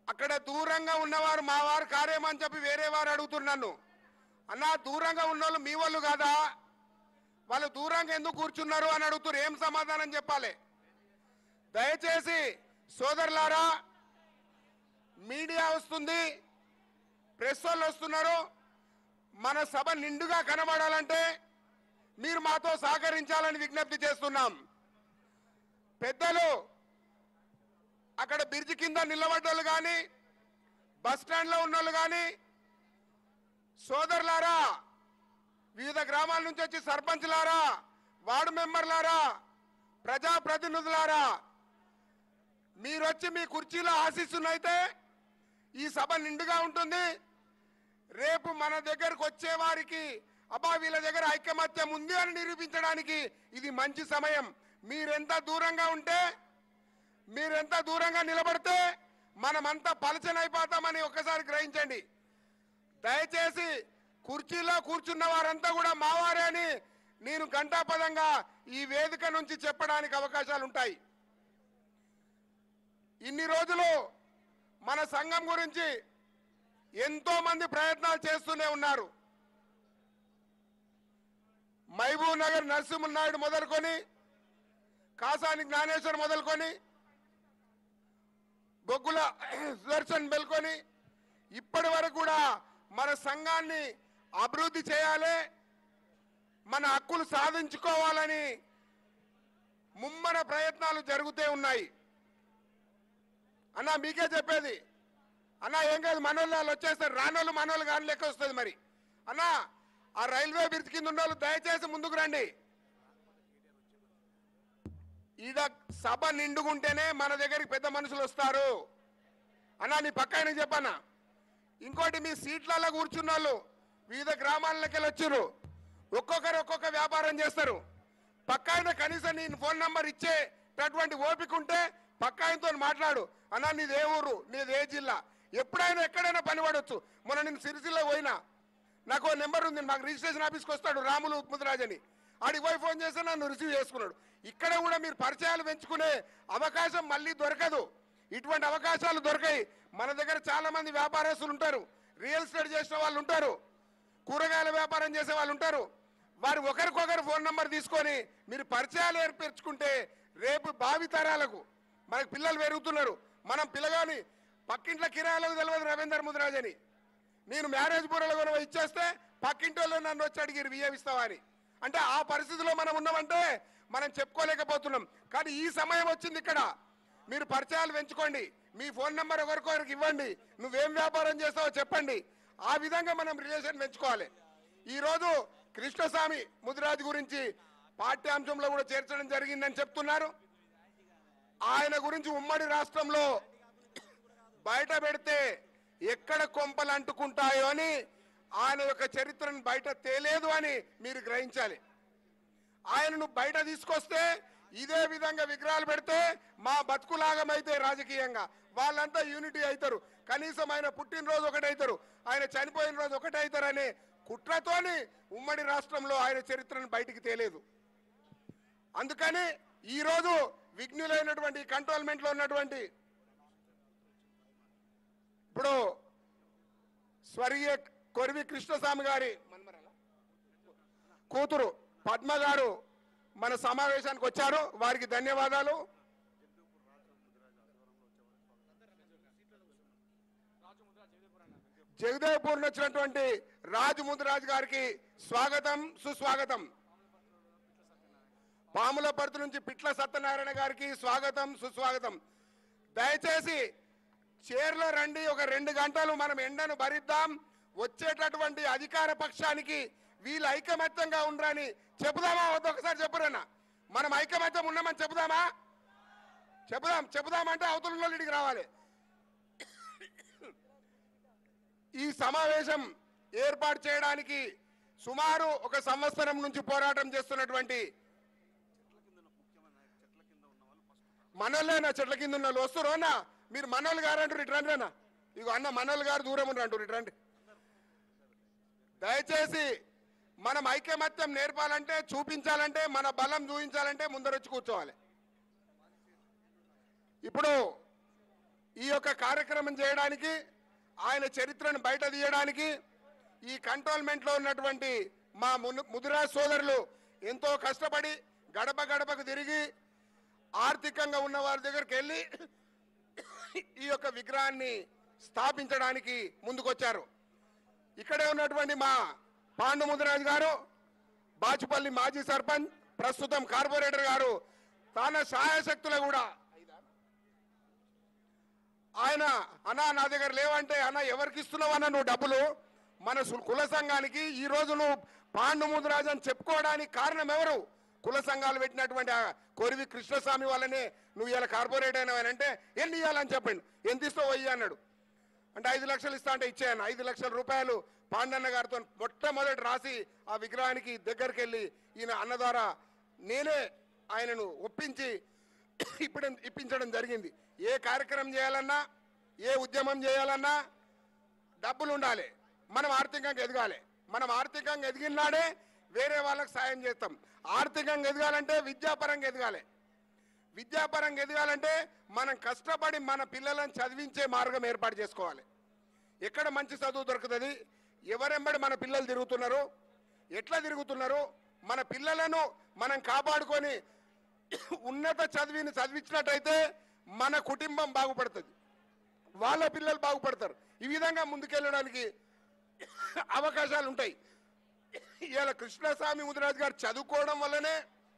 అక్కడ దూరంగా ఉన్నవారు మా వారు కార్యమని చెప్పి వేరే వారు అడుగుతున్నాను అన్న దూరంగా ఉన్నోళ్ళు మీ వాళ్ళు కాదా వాళ్ళు దూరంగా ఎందుకు కూర్చున్నారు అని అడుగుతున్నారు ఏం సమాధానం చెప్పాలి దయచేసి సోదరులారా మీడియా వస్తుంది ప్రెస్ వాళ్ళు వస్తున్నారు మన సభ నిండుగా కనబడాలంటే మీరు మాతో సహకరించాలని విజ్ఞప్తి చేస్తున్నాం పెద్దలు అక్కడ బ్రిడ్జి కింద నిలబడ్డోళ్ళు కానీ బస్ స్టాండ్లో ఉన్నోళ్ళు కానీ సోదరులారా వివిధ గ్రామాల నుంచి వచ్చి సర్పంచ్లారా వార్డు మెంబర్లారా ప్రజాప్రతినిధులారా మీరు వచ్చి మీ కుర్చీలో ఆశిస్తున్నైతే ఈ సభ నిండుగా ఉంటుంది రేపు మన దగ్గరకు వచ్చే వారికి అబ్బా వీళ్ళ దగ్గర ఐకమత్యం ఉంది అని నిరూపించడానికి ఇది మంచి సమయం మీరెంత దూరంగా ఉంటే మీరెంత దూరంగా నిలబడితే మనమంతా పలచనైపోతామని ఒక్కసారి గ్రహించండి దయచేసి కుర్చీలో కూర్చున్న వారంతా కూడా మావారే అని నేను ఘంటాపదంగా ఈ వేదిక నుంచి చెప్పడానికి అవకాశాలు ఉంటాయి ఇన్ని రోజులు మన సంఘం గురించి ఎంతో మంది ప్రయత్నాలు చేస్తూనే ఉన్నారు మహబూబ్ నగర్ నరసింహనాయుడు మొదలుకొని కాసాని జ్ఞానేశ్వర్ మొదలుకొని బొగ్గుల సుదర్శన్ బెల్కొని ఇప్పటి వరకు కూడా మన సంఘాన్ని అభివృద్ధి చేయాలి మన హక్కులు సాధించుకోవాలని ముమ్మర ప్రయత్నాలు జరుగుతూ ఉన్నాయి అన్న మీకే చెప్పేది అన్న ఏం కాదు మనోళ్ళు వాళ్ళు వచ్చేస్తారు రానోళ్ళు మనోళ్ళు కానీ లెక్క వస్తుంది మరి అన్న ఆ రైల్వే బ్రిడ్జ్ కింద ఉన్న వాళ్ళు దయచేసి ముందుకు రండి ఈడ సభ నిండుకుంటేనే మన దగ్గరికి పెద్ద మనుషులు వస్తారు అన్న నీ పక్క ఆయనకి చెప్పన్నా ఇంకోటి మీ సీట్లలో కూర్చున్న వాళ్ళు వివిధ గ్రామాలకి వెళ్ళి వచ్చారు ఒక్కొక్కరు ఒక్కొక్క వ్యాపారం చేస్తారు పక్క ఆయన కనీసం నీ ఫోన్ నంబర్ ఇచ్చేటటువంటి ఓపిక ఉంటే పక్క ఆయనతో మాట్లాడు అన్న నీది ఏ ఊరు నీది ఏ జిల్లా ఎప్పుడైనా ఎక్కడైనా పని పడవచ్చు మొన్న నేను సిరిసిల్ల పోయినా నాకు ఓ నెంబర్ ఉంది మాకు రిజిస్ట్రేషన్ ఆఫీస్కి వస్తాడు రాములు ముద్రాజ్ అని ఆడికి పోయి ఫోన్ చేస్తే నన్ను రిసీవ్ చేసుకున్నాడు ఇక్కడ కూడా మీరు పరిచయాలు పెంచుకునే అవకాశం మళ్ళీ దొరకదు ఇటువంటి అవకాశాలు దొరకాయి మన దగ్గర చాలా మంది వ్యాపారస్తులు ఉంటారు రియల్ ఎస్టేట్ చేసిన వాళ్ళు ఉంటారు కూరగాయల వ్యాపారం చేసే వాళ్ళు ఉంటారు వారు ఒకరికొకరు ఫోన్ నంబర్ తీసుకొని మీరు పరిచయాలు ఏర్పరచుకుంటే రేపు భావి తరాలకు మనకు పిల్లలు పెరుగుతున్నారు మనం పిల్లగాని పక్కింట్ల కిరాయిలకు తెలియదు రవీందర్ ముదిరాజ్ అని నేను మ్యారేజ్ బూరలో కూడా ఇచ్చేస్తే పక్కింటి వాళ్ళు నన్ను వచ్చి అడిగిరు బియ్యం ఇస్తావా అని అంటే ఆ పరిస్థితిలో మనం ఉన్నామంటే మనం చెప్పుకోలేకపోతున్నాం కానీ ఈ సమయం వచ్చింది ఇక్కడ మీరు పరిచయాలు పెంచుకోండి మీ ఫోన్ నెంబర్ ఒకరికొకరికి ఇవ్వండి నువ్వేం వ్యాపారం చేస్తావో చెప్పండి ఆ విధంగా మనం రిలేషన్ పెంచుకోవాలి ఈరోజు కృష్ణస్వామి ముదిరాజు గురించి పాఠ్యాంశంలో కూడా చేర్చడం జరిగిందని చెప్తున్నారు ఆయన గురించి ఉమ్మడి రాష్ట్రంలో బయట పెడితే ఎక్కడ కొంపలు అంటుకుంటాయో అని ఆయన యొక్క చరిత్రను బయట తేలేదు అని మీరు గ్రహించాలి ఆయనను బయట తీసుకొస్తే ఇదే విధంగా విగ్రహాలు పెడితే మా బతుకులాగమైతే రాజకీయంగా వాళ్ళంతా యూనిటీ అవుతారు కనీసం ఆయన పుట్టినరోజు ఒకటైతారు ఆయన చనిపోయిన రోజు ఒకటే అవుతారనే కుట్రతోని ఉమ్మడి రాష్ట్రంలో ఆయన చరిత్రను బయటికి తేలేదు అందుకని ఈ రోజు విఘ్నులైనటువంటి కంట్రోల్మెంట్ లో ఉన్నటువంటి ఇప్పుడు స్వర్గీయ కొరివి కృష్ణస్వామి గారి కూతురు పద్మ గారు మన సమావేశానికి వచ్చారు వారికి ధన్యవాదాలు జగదేవ్పూర్ వచ్చినటువంటి రాజు ముదిరాజు గారికి స్వాగతం సుస్వాగతం పాములపర్తి నుంచి పిట్ల సత్యనారాయణ గారికి స్వాగతం సుస్వాగతం దయచేసి చైర్లో రండి ఒక రెండు గంటలు మనం ఎండను భరిద్దాం వచ్చేటటువంటి అధికార పక్షానికి వీళ్ళు ఐకమత్యంగా ఉండరని చెబుదామా వద్ద ఒకసారి చెప్పురన్నా మనం ఐకమత్యం ఉన్నామని చెబుదామా చెబుదాం చెబుదామంటే అవతల వాళ్ళు ఇడికి రావాలి ఈ సమావేశం ఏర్పాటు చేయడానికి సుమారు ఒక సంవత్సరం నుంచి పోరాటం చేస్తున్నటువంటి మనోళ్ళేనా చెట్ల కింద ఉన్న వాళ్ళు వస్తురు అన్న మీరు మనోళ్ళు గారు అంటారు ఇటు రండి అన్న ఇగో అన్న మనోళ్ళు గారు దూరం ఉన్నారు అంటారు ఇటు రండి దయచేసి మనం ఐకమత్యం నేర్పాలంటే చూపించాలంటే మన బలం చూపించాలంటే ముందరొచ్చి కూర్చోవాలి ఇప్పుడు ఈ యొక్క కార్యక్రమం చేయడానికి ఆయన చరిత్రను బయట తీయడానికి ఈ కంటోన్మెంట్లో ఉన్నటువంటి మా మును ముదిరా సోదరులు ఎంతో కష్టపడి గడప గడపకు తిరిగి ఆర్థికంగా ఉన్న వారి దగ్గరికి వెళ్ళి ఈ యొక్క విగ్రహాన్ని స్థాపించడానికి ముందుకొచ్చారు ఇక్కడే ఉన్నటువంటి మా పాండు ముదిరాజు గారు బాచుపల్లి మాజీ సర్పంచ్ ప్రస్తుతం కార్పొరేటర్ గారు తన సహాయశక్తులు కూడా ఆయన అన్నా నా దగ్గర లేవంటే అన్న ఎవరికి ఇస్తున్నావు అన్న నువ్వు డబ్బులు మన సు- కుల సంఘానికి ఈ రోజు నువ్వు పాండు ముదిరాజు అని చెప్పుకోవడానికి కారణం ఎవరు కుల సంఘాలు పెట్టినటువంటి ఆ కొరివి కృష్ణస్వామి వల్లనే నువ్వు ఇలా కార్పొరేట్ అయినావనంటే ఎన్ని ఇవ్వాలని చెప్పండి ఎంత ఇస్తావు వెయ్యి అన్నాడు అంటే ఐదు లక్షలు ఇస్తా అంటే ఇచ్చాను ఐదు లక్షల రూపాయలు పాండన్న గారితో మొట్టమొదటి రాసి ఆ విగ్రహానికి దగ్గరికి వెళ్ళి ఈయన అన్న ద్వారా నేనే ఆయనను ఒప్పించి ఇప్పుడు ఇప్పించడం జరిగింది ఏ కార్యక్రమం చేయాలన్నా ఏ ఉద్యమం చేయాలన్నా డబ్బులు ఉండాలి మనం ఆర్థికంగా ఎదగాలి మనం ఆర్థికంగా ఎదిగినాడే వేరే వాళ్ళకి సాయం చేస్తాం ఆర్థికంగా ఎదగాలంటే విద్యాపరంగా ఎదగాలి విద్యాపరంగా ఎదగాలంటే మనం కష్టపడి మన పిల్లలను చదివించే మార్గం ఏర్పాటు చేసుకోవాలి ఎక్కడ మంచి చదువు దొరుకుతుంది ఎవరెంబడి మన పిల్లలు తిరుగుతున్నారు ఎట్లా తిరుగుతున్నారు మన పిల్లలను మనం కాపాడుకొని ఉన్నత చదివిని చదివించినట్టయితే మన కుటుంబం బాగుపడుతుంది వాళ్ళ పిల్లలు బాగుపడతారు ఈ విధంగా ముందుకెళ్ళడానికి అవకాశాలు ఉంటాయి ఇవాళ కృష్ణస్వామి ముదిరాజు గారు చదువుకోవడం వల్లనే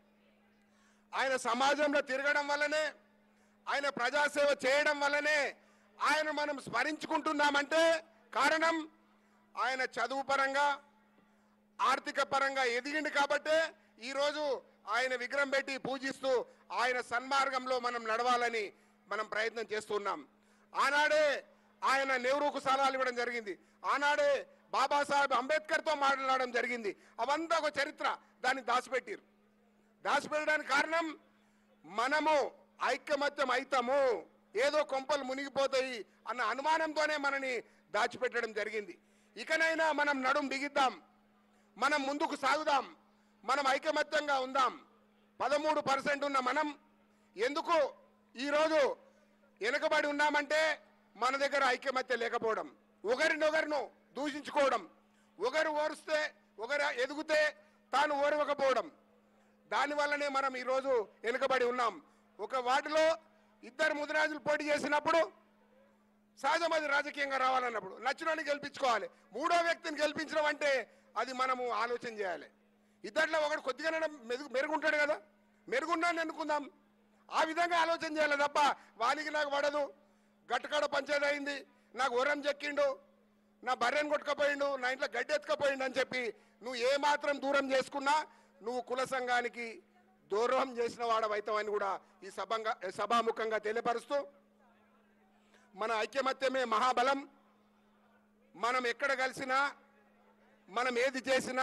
ఆయన సమాజంలో తిరగడం వల్లనే ఆయన ప్రజాసేవ చేయడం వల్లనే ఆయన మనం స్మరించుకుంటున్నామంటే కారణం ఆయన చదువు పరంగా ఆర్థిక పరంగా ఎదిగింది కాబట్టే ఈరోజు ఆయన విగ్రహం పెట్టి పూజిస్తూ ఆయన సన్మార్గంలో మనం నడవాలని మనం ప్రయత్నం చేస్తున్నాం ఆనాడే ఆయన నెహ్రూకు సలహాలు ఇవ్వడం జరిగింది ఆనాడే బాబాసాహెబ్ అంబేద్కర్తో మాట్లాడడం జరిగింది అవంతా ఒక చరిత్ర దాన్ని దాచిపెట్టిరు దాచిపెట్టడానికి కారణం మనము ఐక్యమత్యం అయితాము ఏదో కొంపలు మునిగిపోతాయి అన్న అనుమానంతోనే మనని దాచిపెట్టడం జరిగింది ఇకనైనా మనం నడుం బిగిద్దాం మనం ముందుకు సాగుదాం మనం ఐకమత్యంగా ఉందాం పదమూడు పర్సెంట్ ఉన్న మనం ఎందుకు ఈరోజు వెనుకబడి ఉన్నామంటే మన దగ్గర ఐకమత్య లేకపోవడం ఒకరినొకరును దూషించుకోవడం ఒకరు ఓరుస్తే ఒకరు ఎదుగుతే తాను ఓరవకపోవడం దానివల్లనే మనం ఈరోజు వెనుకబడి ఉన్నాం ఒక వార్డులో ఇద్దరు ముదిరాజులు పోటీ చేసినప్పుడు సహజం అది రాజకీయంగా రావాలన్నప్పుడు నచ్చినోని గెలిపించుకోవాలి మూడో వ్యక్తిని గెలిపించడం అంటే అది మనము ఆలోచన చేయాలి ఇద్దరిలో ఒకడు కొద్దిగా మెరుగు మెరుగుంటాడు కదా మెరుగున్నాను అనుకుందాం ఆ విధంగా ఆలోచన చేయాలి తప్ప వానికి నాకు పడదు గట్టుకాడ పంచాయతీ అయింది నాకు ఉరం చెక్కిండు నా బర్రెను కొట్టుకపోయిండు నా ఇంట్లో గడ్డి ఎత్తుకపోయిండు అని చెప్పి నువ్వు ఏ మాత్రం దూరం చేసుకున్నా నువ్వు కుల సంఘానికి దూరం చేసిన వాడవైతావని కూడా ఈ సభంగా సభాముఖంగా తెలియపరుస్తూ మన ఐక్యమత్యమే మహాబలం మనం ఎక్కడ కలిసినా మనం ఏది చేసినా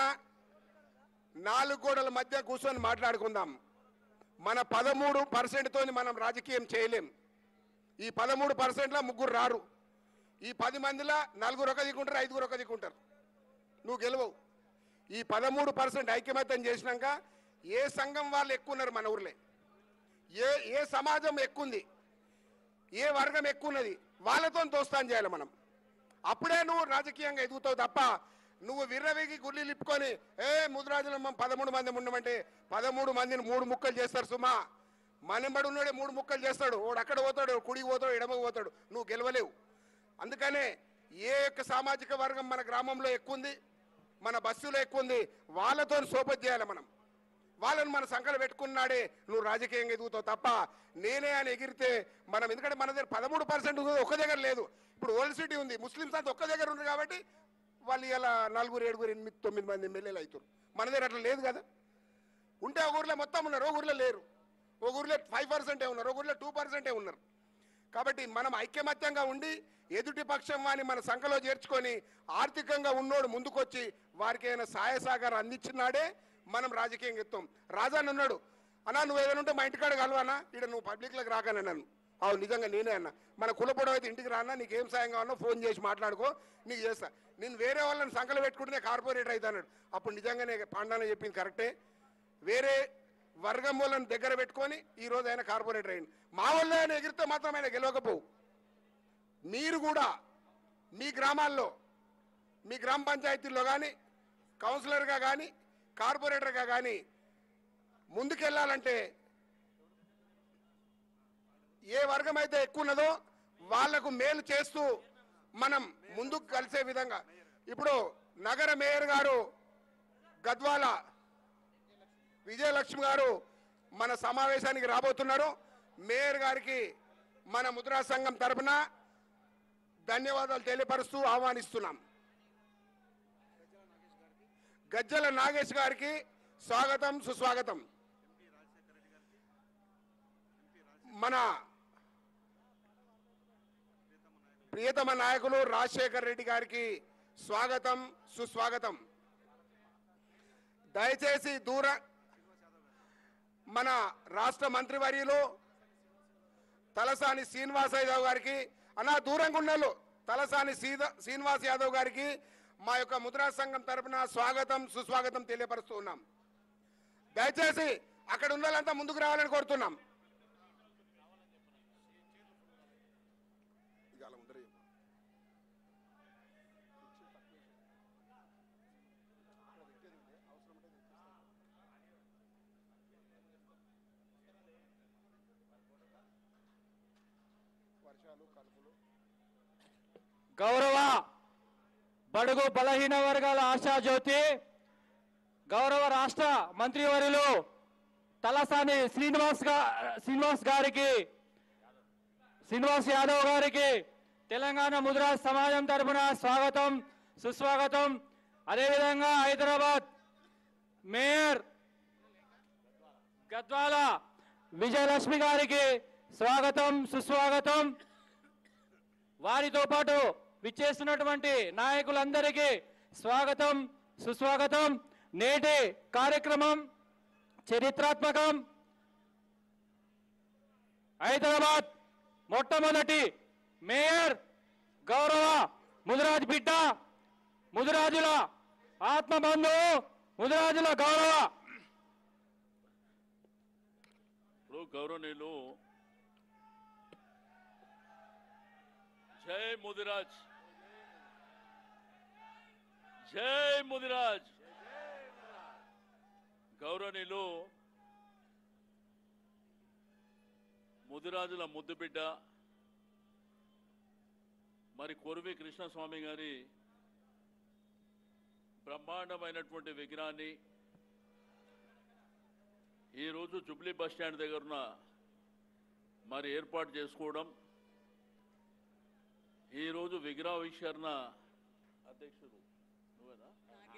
నాలుగు గోడల మధ్య కూర్చొని మాట్లాడుకుందాం మన పదమూడు పర్సెంట్తో మనం రాజకీయం చేయలేం ఈ పదమూడు పర్సెంట్లో ముగ్గురు రారు ఈ పది మందిలో నలుగురు ఒక దిక్కుంటారు ఐదుగురు ఒక దిక్కుంటారు నువ్వు గెలవవు ఈ పదమూడు పర్సెంట్ ఐక్యమత్యం చేసినాక ఏ సంఘం వాళ్ళు ఎక్కువ ఉన్నారు మన ఊర్లే ఏ ఏ సమాజం ఎక్కువ ఉంది ఏ వర్గం ఎక్కువ ఉన్నది వాళ్ళతో దోస్తాన్ చేయాలి మనం అప్పుడే నువ్వు రాజకీయంగా ఎదుగుతావు తప్ప నువ్వు విర్రవేగి గుళ్ళు లిప్పుకొని ఏ ముదిరాజులు మనం పదమూడు మంది ఉండమంటే పదమూడు మందిని మూడు ముక్కలు చేస్తారు సుమా మనబడి ఉన్నాడే మూడు ముక్కలు చేస్తాడు వాడు అక్కడ పోతాడు కుడికి పోతాడు ఎడమకు పోతాడు నువ్వు గెలవలేవు అందుకనే ఏ యొక్క సామాజిక వర్గం మన గ్రామంలో ఎక్కువ ఉంది మన బస్సులో ఎక్కువ ఉంది వాళ్ళతో సోపత్ చేయాలి మనం వాళ్ళని మన సంకలు పెట్టుకున్నాడే నువ్వు రాజకీయంగా ఎదుగుతావు తప్ప నేనే అని ఎగిరితే మనం ఎందుకంటే మన దగ్గర పదమూడు పర్సెంట్ ఒక దగ్గర లేదు ఇప్పుడు ఓల్డ్ సిటీ ఉంది ముస్లిమ్స్ అంతా ఒక్క దగ్గర ఉంది కాబట్టి వాళ్ళు ఇలా నలుగురు ఏడుగురు ఎనిమిది తొమ్మిది మంది ఎమ్మెల్యేలు అవుతారు మన దగ్గర అట్లా లేదు కదా ఉంటే ఒక ఊర్లో మొత్తం ఉన్నారు ఒక ఊర్లో లేరు ఒక ఊర్లో ఫైవ్ పర్సెంటే ఉన్నారు ఒక ఊర్లో టూ పర్సెంటే ఉన్నారు కాబట్టి మనం ఐక్యమత్యంగా ఉండి ఎదుటి పక్షం వాని మన సంఖలో చేర్చుకొని ఆర్థికంగా ఉన్నోడు ముందుకొచ్చి వారికి ఏమైనా సహాయ సహకారం అందించినాడే మనం రాజకీయంగా ఎత్తాం రాజాని ఉన్నాడు అన్నా నువ్వు ఏదైనా ఉంటే మా ఇంటికాడ కలవానా ఇక్కడ నువ్వు పబ్లిక్లోకి రాకనే నన్ను అవు నిజంగా నేనే అన్న మన కులపొడవ అయితే ఇంటికి రానా నీకు ఏం సాయం కావాలో ఫోన్ చేసి మాట్లాడుకో నీకు చేస్తా నేను వేరే వాళ్ళని సంకలు పెట్టుకుంటే కార్పొరేటర్ అవుతాడు అప్పుడు నిజంగానే పాండాన చెప్పింది కరెక్టే వేరే వర్గం వాళ్ళని దగ్గర పెట్టుకొని ఈ రోజు ఆయన కార్పొరేటర్ అయింది మా వాళ్ళు ఆయన ఎగిరితే మాత్రం ఆయన గెలవకపోవు మీరు కూడా మీ గ్రామాల్లో మీ గ్రామ పంచాయతీల్లో కానీ కౌన్సిలర్గా కానీ కార్పొరేటర్గా కానీ ముందుకెళ్ళాలంటే ఏ వర్గం అయితే ఎక్కువ ఉన్నదో వాళ్లకు మేలు చేస్తూ మనం ముందుకు కలిసే విధంగా ఇప్పుడు నగర మేయర్ గారు గద్వాల విజయలక్ష్మి గారు మన సమావేశానికి రాబోతున్నారు మేయర్ గారికి మన ముద్రా సంఘం తరపున ధన్యవాదాలు తెలియపరుస్తూ ఆహ్వానిస్తున్నాం గజ్జల నాగేష్ గారికి స్వాగతం సుస్వాగతం మన ప్రియతమ నాయకులు రాజశేఖర్ రెడ్డి గారికి స్వాగతం సుస్వాగతం దయచేసి దూర మన రాష్ట్ర మంత్రివర్యులు తలసాని శ్రీనివాస్ యాదవ్ గారికి అన్నా దూరంగా ఉన్నాళ్ళు తలసాని సీద శ్రీనివాస్ యాదవ్ గారికి మా యొక్క ముద్రా సంఘం తరపున స్వాగతం సుస్వాగతం తెలియపరుస్తూ ఉన్నాం దయచేసి అక్కడ ఉన్న వాళ్ళంతా ముందుకు రావాలని కోరుతున్నాం గౌరవ బడుగు బలహీన వర్గాల ఆశాజ్యోతి గౌరవ రాష్ట్ర మంత్రివర్యులు తలసాని శ్రీనివాస్ గా శ్రీనివాస్ గారికి శ్రీనివాస్ యాదవ్ గారికి తెలంగాణ ముద్రా సమాజం తరఫున స్వాగతం సుస్వాగతం అదేవిధంగా హైదరాబాద్ మేయర్ గద్వాల విజయలక్ష్మి గారికి స్వాగతం సుస్వాగతం వారితో పాటు విచ్చేస్తున్నటువంటి నాయకులందరికీ స్వాగతం సుస్వాగతం నేటి కార్యక్రమం చరిత్రాత్మకం హైదరాబాద్ మొట్టమొదటి మేయర్ గౌరవ ముదిరాజ్ బిడ్డ ముదిరాజుల ఆత్మబంధువు ముదిరాజుల గౌరవ ఇప్పుడు గౌరవనీయులు జై ముదిరాజ్ జై ముదిరాజ్ గౌరవనీయులు ముదిరాజుల ముద్దుబిడ్డ మరి కొరివి కృష్ణస్వామి గారి బ్రహ్మాండమైనటువంటి విగ్రహాన్ని ఈరోజు జుబ్లీ బస్ స్టాండ్ దగ్గరున్న మరి ఏర్పాటు చేసుకోవడం ఈరోజు విగ్రహావిష్కరణ అధ్యక్షుడు నువ్వేనా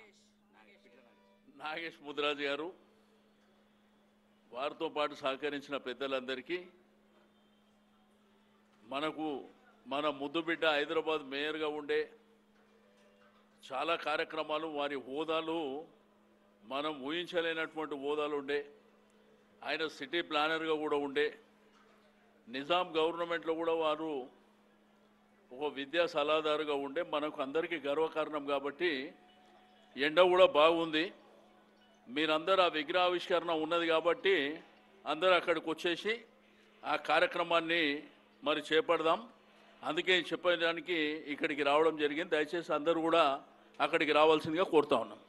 నాగేష్ ముదిరాజు గారు వారితో పాటు సహకరించిన పెద్దలందరికీ మనకు మన ముద్దుబిడ్డ హైదరాబాద్ మేయర్గా ఉండే చాలా కార్యక్రమాలు వారి హోదాలు మనం ఊహించలేనటువంటి హోదాలు ఉండే ఆయన సిటీ ప్లానర్గా కూడా ఉండే నిజాం గవర్నమెంట్లో కూడా వారు ఒక విద్యా సలహాదారుగా ఉండే మనకు అందరికీ గర్వకారణం కాబట్టి ఎండ కూడా బాగుంది మీరందరూ ఆ విగ్రహావిష్కరణ ఉన్నది కాబట్టి అందరూ అక్కడికి వచ్చేసి ఆ కార్యక్రమాన్ని మరి చేపడదాం అందుకే చెప్పడానికి ఇక్కడికి రావడం జరిగింది దయచేసి అందరూ కూడా అక్కడికి రావాల్సిందిగా కోరుతా ఉన్నాం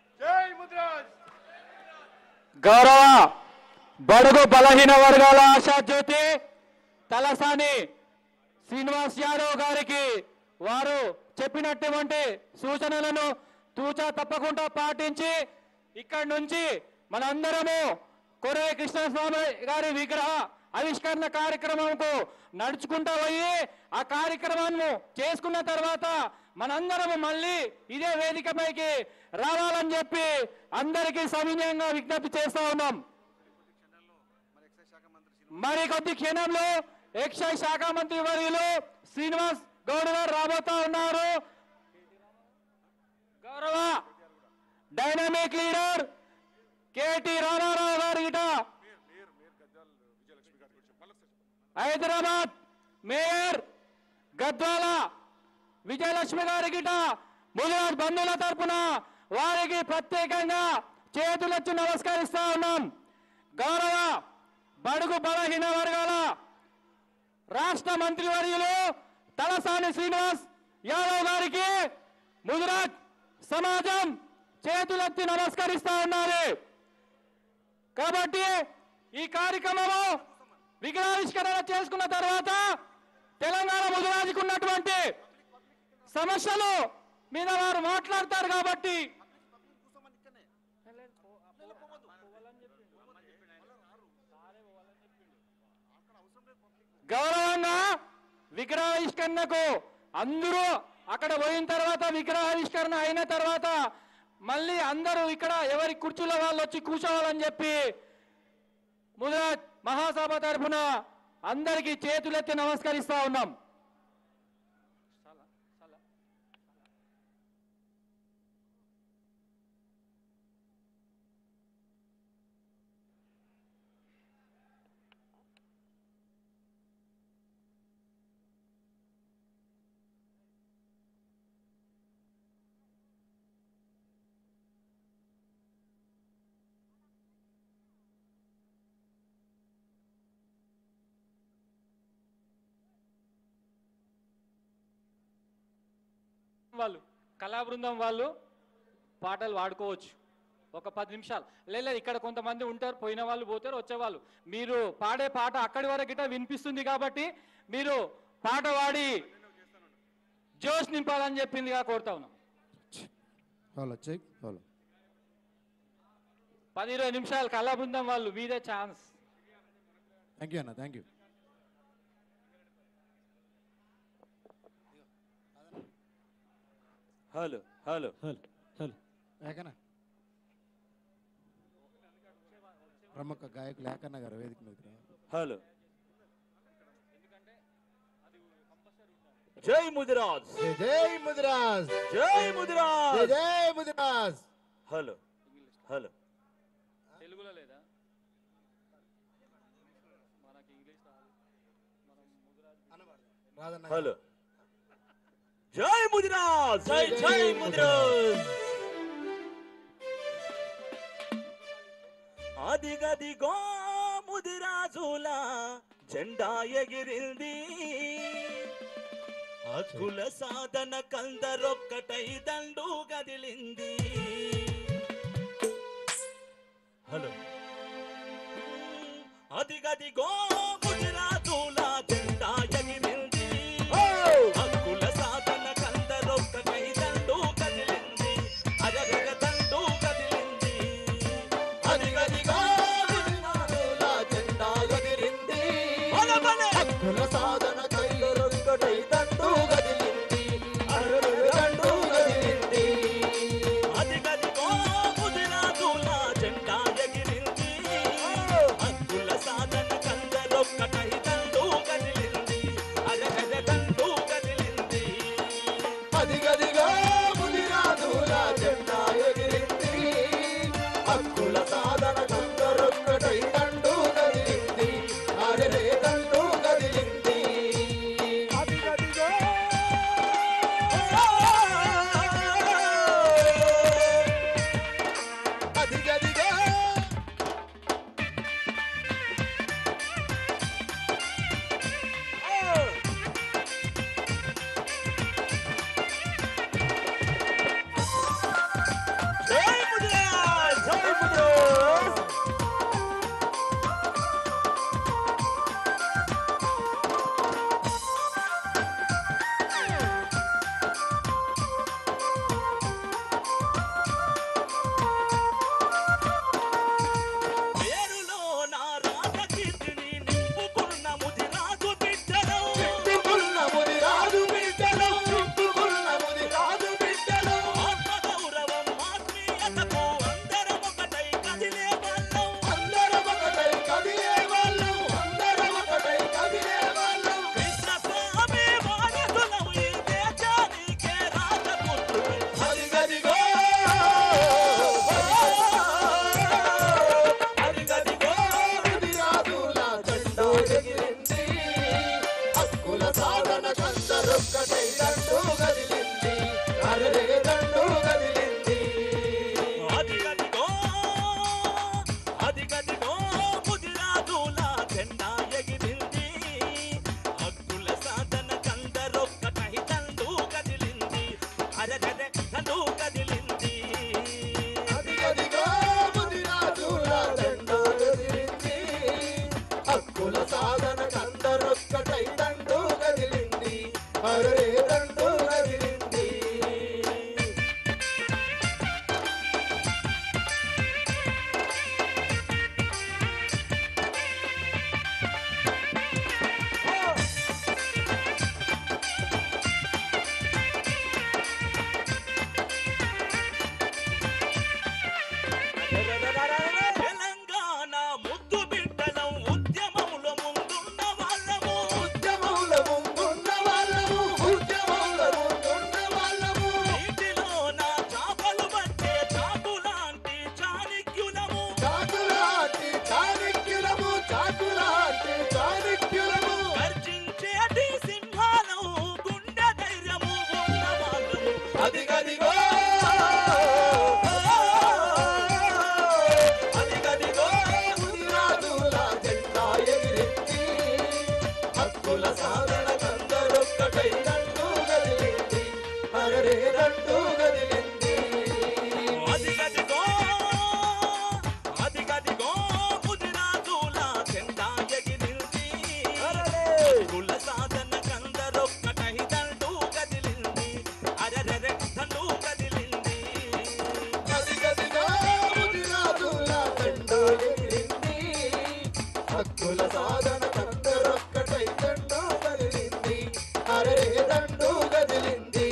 గౌరవ బడుగు బలహీన వర్గాల ఆశాజ్యోతి తలసాని శ్రీనివాస్ యాదవ్ గారికి వారు చెప్పినటువంటి సూచనలను తూచా తప్పకుండా పాటించి ఇక్కడి నుంచి మనందరము కొరే కృష్ణస్వామి గారి విగ్రహ ఆవిష్కరణ కార్యక్రమంకు నడుచుకుంటా పోయి ఆ కార్యక్రమాన్ని చేసుకున్న తర్వాత మనందరము మళ్ళీ ఇదే వేదికపైకి రావాలని చెప్పి అందరికీ సవినయంగా విజ్ఞప్తి చేస్తా ఉన్నాం మరి కొద్ది క్షణంలో ఎక్సైజ్ శాఖ మంత్రి వర్యులు శ్రీనివాస్ గౌడ్ గారు రాబోతా ఉన్నారు గౌరవ డైనమిక్ లీడర్ కేటి రామారావు గారి గిట హైదరాబాద్ మేయర్ గద్వాల విజయలక్ష్మి గారి గిట ముదిరాజ్ బంధువుల తరపున వారికి ప్రత్యేకంగా చేతులెత్తి నమస్కరిస్తా ఉన్నాం గౌరవ బడుగు బలహీన వర్గాల రాష్ట్ర మంత్రివర్యులు తలసాని శ్రీనివాస్ యాదవ్ గారికి ముదిరాజ్ సమాజం చేతులెత్తి నమస్కరిస్తా ఉన్నారు కాబట్టి ఈ కార్యక్రమము విగ్రహావిష్కరణ చేసుకున్న తర్వాత తెలంగాణ ముదిరాజుకు ఉన్నటువంటి సమస్యలు మీద వారు మాట్లాడతారు కాబట్టి గౌరవంగా విగ్రహావిష్కరణకు అందరూ అక్కడ పోయిన తర్వాత విగ్రహావిష్కరణ అయిన తర్వాత మళ్ళీ అందరూ ఇక్కడ ఎవరి కుర్చీలో వాళ్ళు వచ్చి కూర్చోవాలని చెప్పి ముదరాజ్ మహాసభ తరఫున అందరికీ చేతులెత్తి నమస్కరిస్తా ఉన్నాం వాళ్ళు కళా బృందం వాళ్ళు పాటలు పాడుకోవచ్చు ఒక పది నిమిషాలు లేదు ఇక్కడ కొంతమంది ఉంటారు పోయిన వాళ్ళు పోతారు వచ్చేవాళ్ళు మీరు పాడే పాట అక్కడి వరకు గిట్ట వినిపిస్తుంది కాబట్టి మీరు పాట పాడి జోష్ నింపాలని చెప్పిందిగా కోరుతా ఉన్నాం హలో చెక్ హలో పది ఇరవై నిమిషాలు కళా బృందం వాళ్ళు మీదే ఛాన్స్ థ్యాంక్ యూ అన్న thank you hello hello hello hello ఏకనా ప్రముఖ గాయకులు ఏకన్న గారు వేదిక మీదకి రా. హలో జై ముదిరాజ్ జై జై ముదిరాజ్ జై ముదిరాజ్ జై జై ముదిరాజ్ హలో హలో తెలుగులో లేదా రాదన్న హలో జై ముదిరాజ్ జై జై ముదిరాజ్ అదిగదిగో ముదిరాజుల జెండా ఎగిరింది హక్కుల సాధన కందరొక్కటై దండు గదిలింది హలో అదిగదిగో ముదిరాజుల జెండా ఎగిరింది హక్కుల సాధన కందరొక్కటై దండు కదిలింది అగగగ దండు కదిలింది అదిగదిగో ముదిరాజుల జెండా ఎగిరింది హక్కుల సాధన కందరొక్కటై దండు కదిలింది అగగగ దండు కదిలింది అదిగదిగో ముదిరాజుల జెండా ఎగిరింది హక్కుల సాధన కందరొక్కటై దండు కదిలింది అగగగ దండు కదిలింది అదిగదిగో ముదిరాజుల జెండా ఎగిరింది హక్కుల సాధన కందరొక్కటై దండు కదిలింది అరెరే దండు కదిలింది అదిగదిగో అదిగదిగో జై ముదిరాజ్ జై ముదిరాజ్ హక్కుల సాధన కందరొక్కటై దండు గదిలింది అరరే దండు గదిలింది అదిగదిగో అదిగదిగో గుజరాతుల జెండా ఎగిరింది హక్కుల సాధన కందరొక్కటై దండు గదిలింది అరరే దండు గదిలింది అదిగదిగో గుజరాతుల జెండా ఎగిరింది హక్కుల సాధన కందరొక్కటై దండు గదిలింది అరే దండు గదిలింది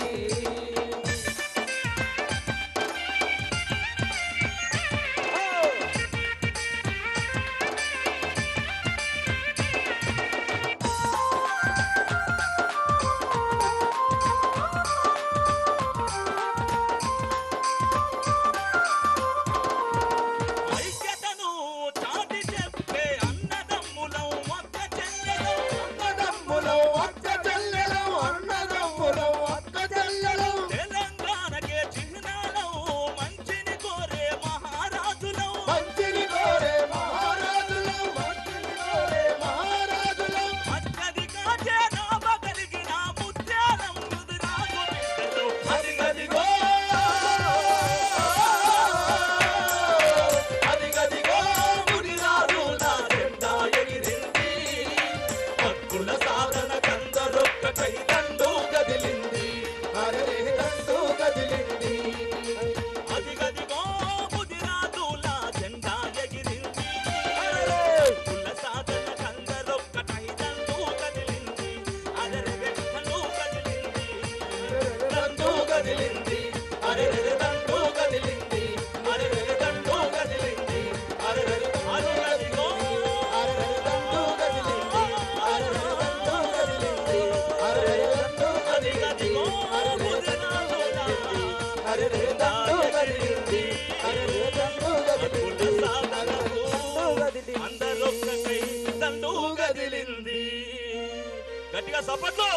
ఐక్యతను చాటి చెప్పే అన్నదమ్ములం ఒక్క చెల్లెలం అన్నదమ్ములం ఒక్క చెల్లెలం అన్నదమ్ములం ఒక్క చెల్లెలం తెలంగాణకే చిహ్నాలం మంచిని కోరే మహారాజులం మంచిని కోరే మహారాజులం మంచిని కోరే మహారాజులం అత్యధిక జనాభా కలిగిన ముత్యాలం ముదురాజు బిడ్డలు అదిగదిగో అదిగదిగో మునిరాజుల జెండా ఎగిరింది హక్కుల సాధన కందరొక్కటై దండు గదిలింది అరే దండు గదిలింది అదిగదిగో ముదిరాజుల జెండా ఎగిరింది హక్కుల సాధన కందరొక్కటై దండు గదిలింది అరే దండు గదిలింది దండు గదిలింది అరే దండు గదిలింది అరే దండు గదిలింది అరే అదిగదిగో అరే దండు గదిలింది అరే దండు గదిలింది అరే దండు అదిగదిగో ముదిరాజుల అరే దండు గదిలింది అరే దండు గదిలింది సాధనకు అందరొక్కటై దండు గదిలింది గట్టిగా సపట్లు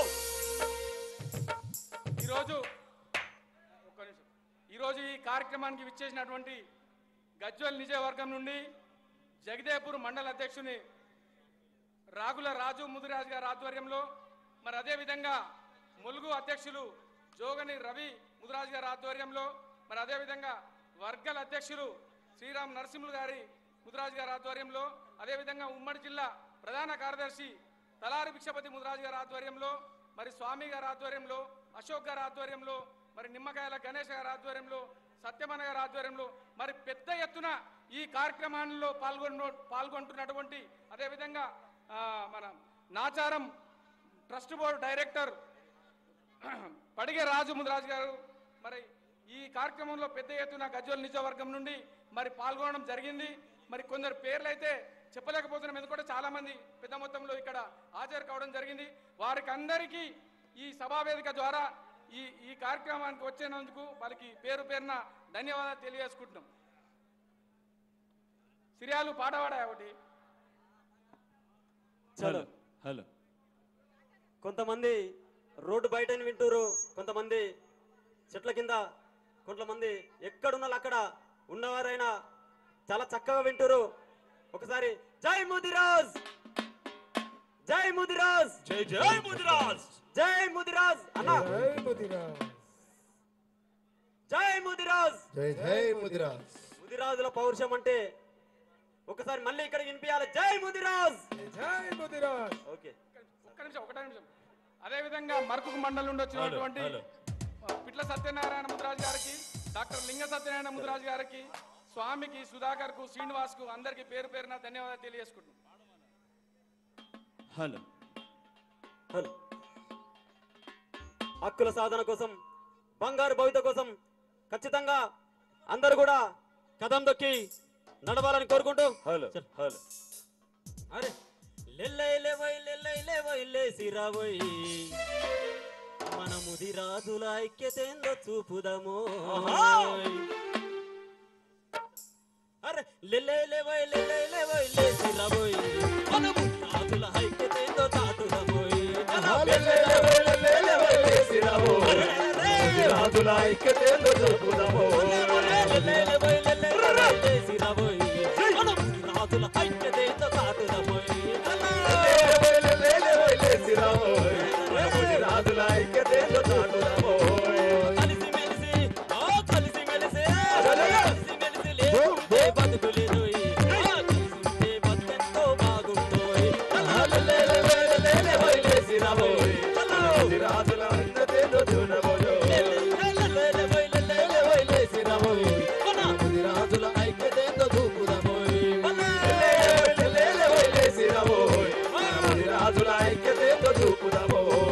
ఈరోజు ఒక్క నిమిషం ఈరోజు ఈ కార్యక్రమానికి విచ్చేసినటువంటి గజ్వల్ నిజవర్గం నుండి జగదేపూర్ మండల అధ్యక్షుని రాగుల రాజు ముదిరాజు గారి ఆధ్వర్యంలో మరి అదేవిధంగా ములుగు అధ్యక్షులు జోగని రవి ముదిరాజు గారి ఆధ్వర్యంలో మరి అదేవిధంగా వర్గల అధ్యక్షులు శ్రీరామ్ నరసింహులు గారి ముదిరాజు గారి ఆధ్వర్యంలో అదేవిధంగా ఉమ్మడి జిల్లా ప్రధాన కార్యదర్శి తలారి భిక్షపతి ముదిరాజు గారి ఆధ్వర్యంలో మరి స్వామి గారి ఆధ్వర్యంలో అశోక్ గారి ఆధ్వర్యంలో మరి నిమ్మకాయల గణేష్ గారి ఆధ్వర్యంలో సత్యమన గారి ఆధ్వర్యంలో మరి పెద్ద ఎత్తున ఈ కార్యక్రమాల్లో పాల్గొన్న పాల్గొంటున్నటువంటి అదేవిధంగా ఆ, మన Nacharam trust board director Padige Raju Mudiraj గారు మరి ఈ కార్యక్రమంలో పెద్ద ఎత్తున గజ్వల్ నియోజకవర్గం నుండి మరి పాల్గొనడం జరిగింది మరి కొందరు పేర్లు అయితే చెప్పలేకపోతున్నాం ఎందుకంటే చాలా మంది పెద్ద మొత్తంలో ఇక్కడ హాజరు కావడం జరిగింది వారికి అందరికీ ఈ సభావేదిక ద్వారా ఈ ఈ కార్యక్రమానికి వచ్చినందుకు వాళ్ళకి పేరు పేరున ధన్యవాదాలు తెలియజేసుకుంటున్నాం సిరియాలు పాడవాడా ఒకటి చలో హలో కొంతమంది రోడ్డు బయట వింటారు కొంతమంది చెట్ల కింద కొంతమంది ఎక్కడున్నారు అక్కడ ఉన్నవారైనా చాలా చక్కగా వింటారు ఒకసారి జై ముదిరాజ్ జై ముదిరాజ్ జై జై ముదిరాజ్ జై ముదిరాజ్ అన్న జై ముదిరాజ్ జై ముదిరాజ్ జై జై ముదిరాజ్ ముదిరాజుల పౌరుషం అంటే ఒకసారి మళ్ళీ ఇక్కడ వినిపించాలి జై ముదిరాజ్ జై ముదిరాజ్ ఓకే ఒక్క నిమిషం ఒకటే నిమిషం అదేవిధంగా మరకుకు మండలం నుండి వచ్చినటువంటి హలో, పిట్ల సత్యనారాయణ ముదిరాజు గారికి డాక్టర్ లింగ సత్యనారాయణ ముదిరాజు గారికి స్వామికి సుధాకర్ కు శ్రీనివాస్ కు అందరికి పేరు పేరున ధన్యవాదాలు తెలియజేసుకుంటున్నాం హలో హలో హక్కుల సాధన కోసం బంగారు భవిత కోసం ఖచ్చితంగా అందరూ కూడా కదం దొక్కి నడవాలని కోరుకుంటూ హలో హలో అరే లెల్లై లేవై లెల్లై లేవై లేసిరావోయ్ మన ముదిరాజుల ఐక్యతేందో చూపుదము అరే లెల్లై లేవై లెల్లై లేవై లేసిరావోయ్ మన ముదిరాజుల ఐక్యతేందో చాటుదమోయ్ రాజుల ఐక్యతేందో చూపుదాము రాజుల ఐక్యతేందో చాటుదమోయ్ బతుకులేదు ఆ కలిసుంటే బతుకెంతో బాగుండోయ్ రాజుల అందతేను చూడబోయో రాజుల ఐక్యతేందో చూపుదమోయ్ రాజుల ఐక్యతేందో చూపుదమోయ్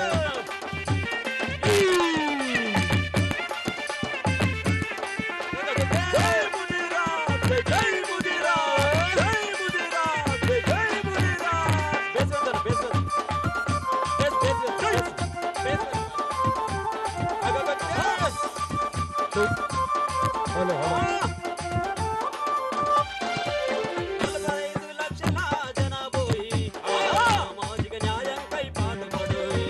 సామాజిక న్యాయంపై పాటుపడోయ్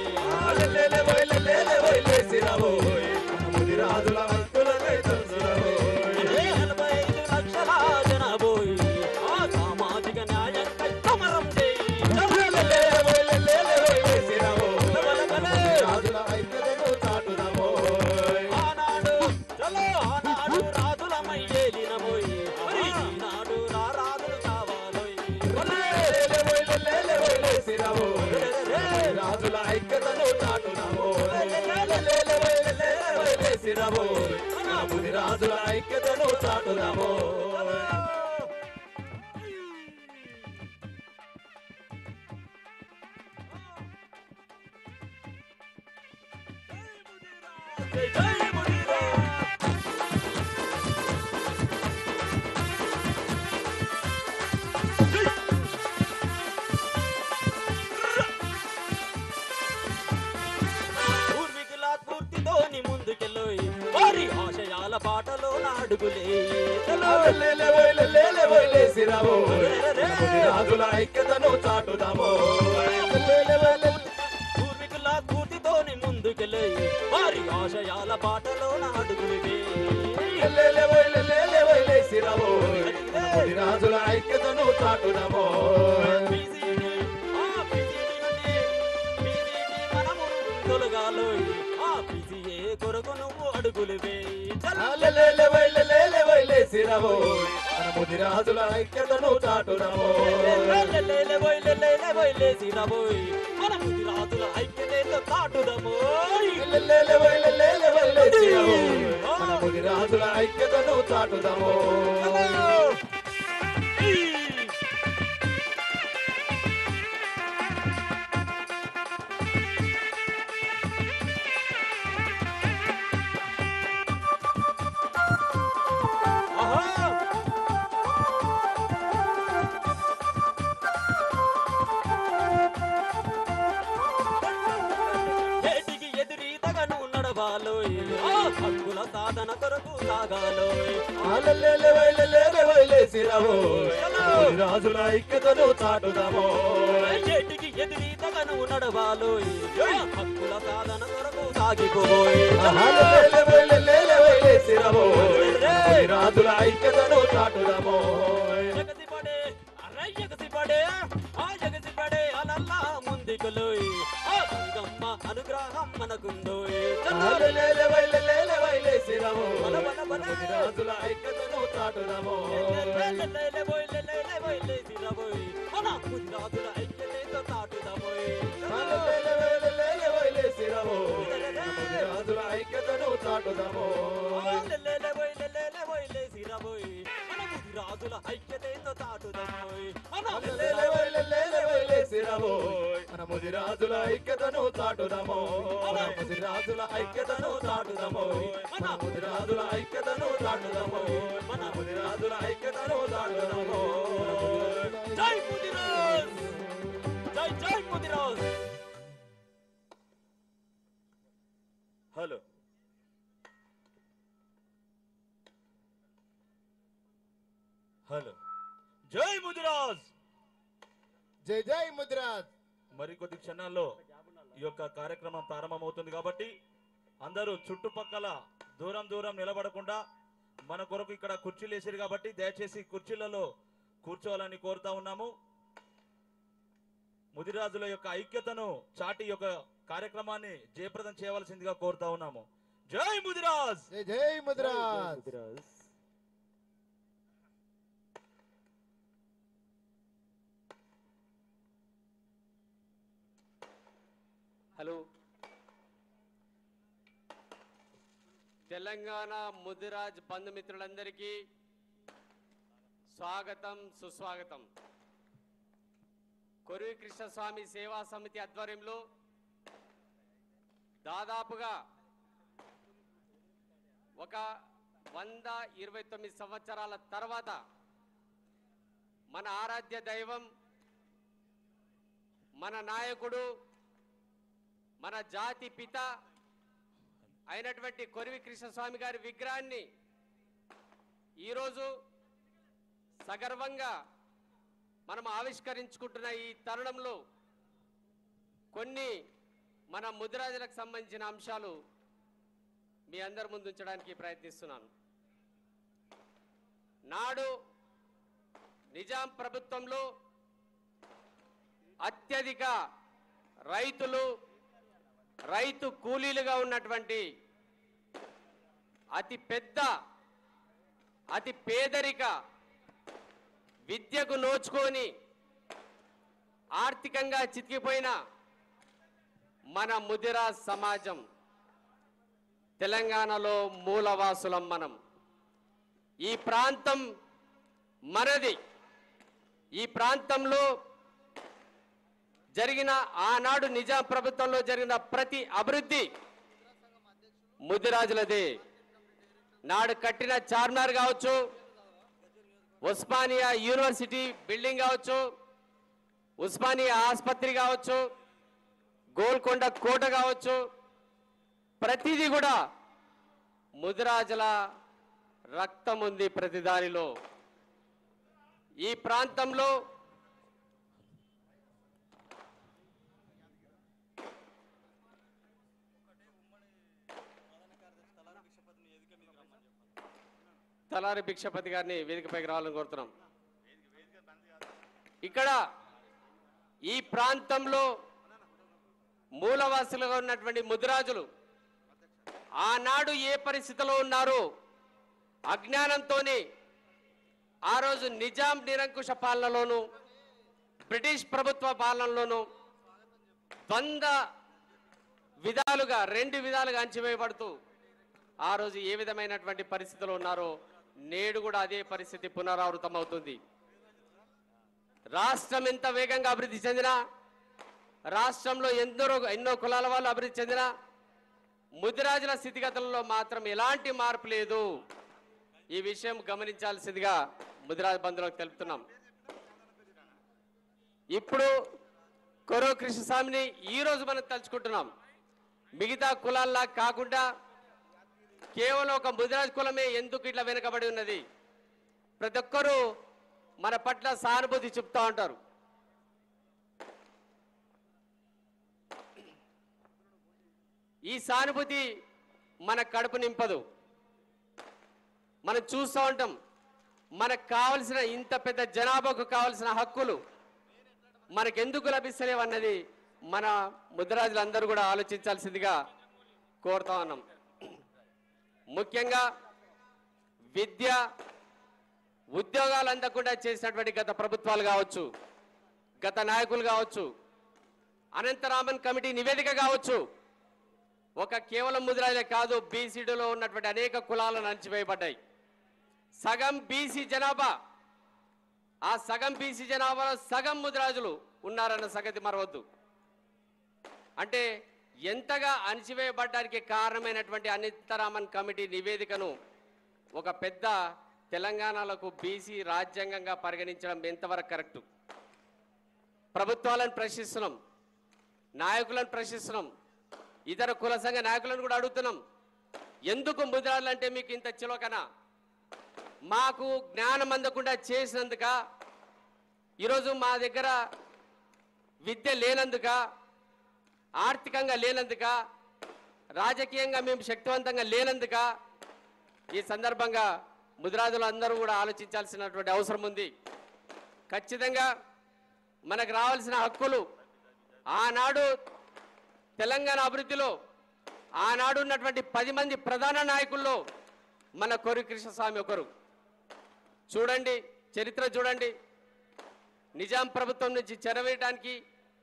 రాజుల భక్తులకై తెలుసురవోయ్ నలభై ఐదు లక్షల జనాభోయ్ ఆ సామాజిక న్యాయంపై సమరం చేయి రాజుల ఐక్యతను చాటుదమోయ్ ఆనాడు చలో ఆనాడు రాజులమై ఏలినమోయ్ మరి ఈనాడు రా రాజులు కావాలోయ్ రాజుల ఐక్యతను చాటుదమో రాజుల ఐక్యతను చాటుదమో పూర్వీకుల స్ఫూర్తితోని ముందుకెళ్ళోయ్ వారి ఆశయాల బాటలో నాడుగులే రాజుల ఐక్యతను చాటుదమో పూర్వీకుల స్ఫూర్తితోని ముందుకెళ్ళోయ్ వారి ఆశయాల బాటలో నాడుగులే రాజుల ఐక్యతను చాటుదమో తొలగాలోయ్ ఆ పిసిఏ కొరకు నువ్వు అడుగులు ముది రాజుల ఐక్యతను చాటుదమో మన ముది రాజుల ఐక్యతతో తాటుదమోయ్ ముది రాజుల ఐక్యతను చాటుదమో ఏటికి ఎదురీతగను నడవాలోయ్ ఆ హక్కుల సాధన కొరకు సాగాలోయ్ రాజుల ఐక్యతను చాటుదమో ఏటికి ఎదురీతగను నడవాలోయ్ ఆ హక్కుల సాధన కొరకు సాగిపోయ్ రాజుల ఐక్యతను చాటుదమో జగసిపడే అరై జగసిపడే ఆ జగసిపడే అలల్లా ముందుకులోయ్ ఆ గంగమ్మ అనుగ్రహం మనకుందోయ్ రాజుల ఐక్యతను చాటుదమో మన గుజరాతుల ఐక్యతతో తాటుదమోయ్ రాజుల ఐక్యతను చాటుదమో రాజుల ఐక్యతతో తాటుదమోయ్ మన ముది రాజుల ఐక్యతను చాటుదమో మన ముది రాజుల ఐక్యతను చాటుదమో మన ముది రాజుల ఐక్యతను చాటుదమో మన ముది రాజుల ఐక్యతను చాటుదమో జై ముదిరాజ్ జై జై ముదిరాజ్ హలో హలో జై ముదిరాజ్ జై జై ముదిరాజ్ మరికొద్ది క్షణాల్లో ఈ యొక్క కార్యక్రమం ప్రారంభమవుతుంది కాబట్టి అందరూ చుట్టుపక్కల దూరం దూరం నిలబడకుండా మన కొరకు ఇక్కడ కుర్చీలు వేసారు కాబట్టి దయచేసి కుర్చీలలో కూర్చోవాలని కోరుతా ఉన్నాము ముదిరాజుల యొక్క ఐక్యతను చాటి యొక్క కార్యక్రమాన్ని జయప్రదం చేయవలసిందిగా కోరుతా ఉన్నాము జై ముదిరాజ్ జై జై ముదిరాజ్ హలో తెలంగాణ ముదిరాజ్ బంధుమిత్రులందరికీ స్వాగతం సుస్వాగతం కొరువి కృష్ణస్వామి సేవా సమితి ఆధ్వర్యంలో దాదాపుగా ఒక వంద ఇరవై తొమ్మిది సంవత్సరాల తర్వాత మన ఆరాధ్య దైవం మన నాయకుడు మన జాతి పిత అయినటువంటి కొరివి కృష్ణస్వామి గారి విగ్రహాన్ని ఈరోజు సగర్వంగా మనం ఆవిష్కరించుకుంటున్న ఈ తరుణంలో కొన్ని మన ముదిరాజులకు సంబంధించిన అంశాలు మీ అందరి ముందు ఉంచడానికి ప్రయత్నిస్తున్నాను నాడు నిజాం ప్రభుత్వంలో అత్యధిక రైతులు రైతు కూలీలుగా ఉన్నటువంటి అతి పెద్ద అతి పేదరిక విద్యకు నోచుకొని ఆర్థికంగా చితికిపోయిన మన ముదిరా సమాజం తెలంగాణలో మూలవాసులం మనం ఈ ప్రాంతం మనది ఈ ప్రాంతంలో జరిగిన ఆనాడు నిజాం ప్రభుత్వంలో జరిగిన ప్రతి అభివృద్ధి ముదిరాజులదే నాడు కట్టిన చార్మినార్ కావచ్చు ఉస్మానియా యూనివర్సిటీ బిల్డింగ్ కావచ్చు ఉస్మానియా ఆసుపత్రి కావచ్చు గోల్కొండ కోట కావచ్చు ప్రతిదీ కూడా ముదిరాజుల రక్తం ఉంది ప్రతి దానిలో ఈ ప్రాంతంలో తలారి భిక్షపతి గారిని వేదికపైకి రావాలని కోరుతున్నాం ఇక్కడ ఈ ప్రాంతంలో మూలవాసులుగా ఉన్నటువంటి ముదిరాజులు ఆనాడు ఏ పరిస్థితిలో ఉన్నారో అజ్ఞానంతోనే ఆ రోజు నిజాం నిరంకుశ పాలనలోను బ్రిటిష్ ప్రభుత్వ పాలనలోను ద్వంద్వ విధాలుగా రెండు విధాలుగా అంచివేయబడుతూ ఆ రోజు ఏ విధమైనటువంటి పరిస్థితిలో ఉన్నారో నేడు కూడా అదే పరిస్థితి పునరావృతం అవుతుంది రాష్ట్రం ఎంత వేగంగా అభివృద్ధి చెందినా రాష్ట్రంలో ఎందరో ఎన్నో కులాల వాళ్ళు అభివృద్ధి చెందినా ముదిరాజుల స్థితిగతులలో మాత్రం ఎలాంటి మార్పు లేదు ఈ విషయం గమనించాల్సిందిగా ముదిరాజు బంధువులకు తెలుపుతున్నాం ఇప్పుడు కొరో కృష్ణస్వామిని ఈ రోజు మనం తలుచుకుంటున్నాం మిగతా కులాల్లా కాకుండా కేవలం ఒక ముదిరాజ్ కులమే ఎందుకు ఇట్లా వెనుకబడి ఉన్నది ప్రతి ఒక్కరూ మన పట్ల సానుభూతి చెప్తా ఉంటారు ఈ సానుభూతి మన కడుపు నింపదు మనం చూస్తూ ఉంటాం మనకు కావలసిన ఇంత పెద్ద జనాభాకు కావలసిన హక్కులు మనకెందుకు లభిస్తలేవు అన్నది మన ముద్రాజులందరూ కూడా ఆలోచించాల్సిందిగా కోరుతా ఉన్నాం ముఖ్యంగా విద్య ఉద్యోగాలు అందకుండా చేసినటువంటి గత ప్రభుత్వాలు కావచ్చు గత నాయకులు కావచ్చు అనంతరామన్ కమిటీ నివేదిక కావచ్చు ఒక కేవలం ముదిరాజే కాదు బీసీడీలో ఉన్నటువంటి అనేక కులాలను అణచివేయబడ్డాయి సగం బీసీ జనాభా ఆ సగం బీసీ జనాభాలో సగం ముదిరాజులు ఉన్నారన్న సంగతి మరవద్దు అంటే ఎంతగా అణచివేయబడ్డానికి కారణమైనటువంటి అనితరామన్ కమిటీ నివేదికను ఒక పెద్ద తెలంగాణలకు బీసీ రాజ్యాంగంగా పరిగణించడం ఎంతవరకు కరెక్టు ప్రభుత్వాలను ప్రశ్నిస్తున్నాం నాయకులను ప్రశ్నిస్తున్నాం ఇతర కుల సంఘ నాయకులను కూడా అడుగుతున్నాం ఎందుకు ముద్రాలంటే మీకు ఇంత చిలోకనా మాకు జ్ఞానం అందకుండా చేసినందుక ఈరోజు మా దగ్గర విద్య లేనందుక ఆర్థికంగా లేనందుక రాజకీయంగా మేము శక్తివంతంగా లేనందుక ఈ సందర్భంగా ముదిరాజులు అందరూ కూడా ఆలోచించాల్సినటువంటి అవసరం ఉంది ఖచ్చితంగా మనకు రావాల్సిన హక్కులు ఆనాడు తెలంగాణ అభివృద్ధిలో ఆనాడు ఉన్నటువంటి పది మంది ప్రధాన నాయకుల్లో మన కొరి కృష్ణస్వామి ఒకరు చూడండి చరిత్ర చూడండి నిజాం ప్రభుత్వం నుంచి చెరవేయడానికి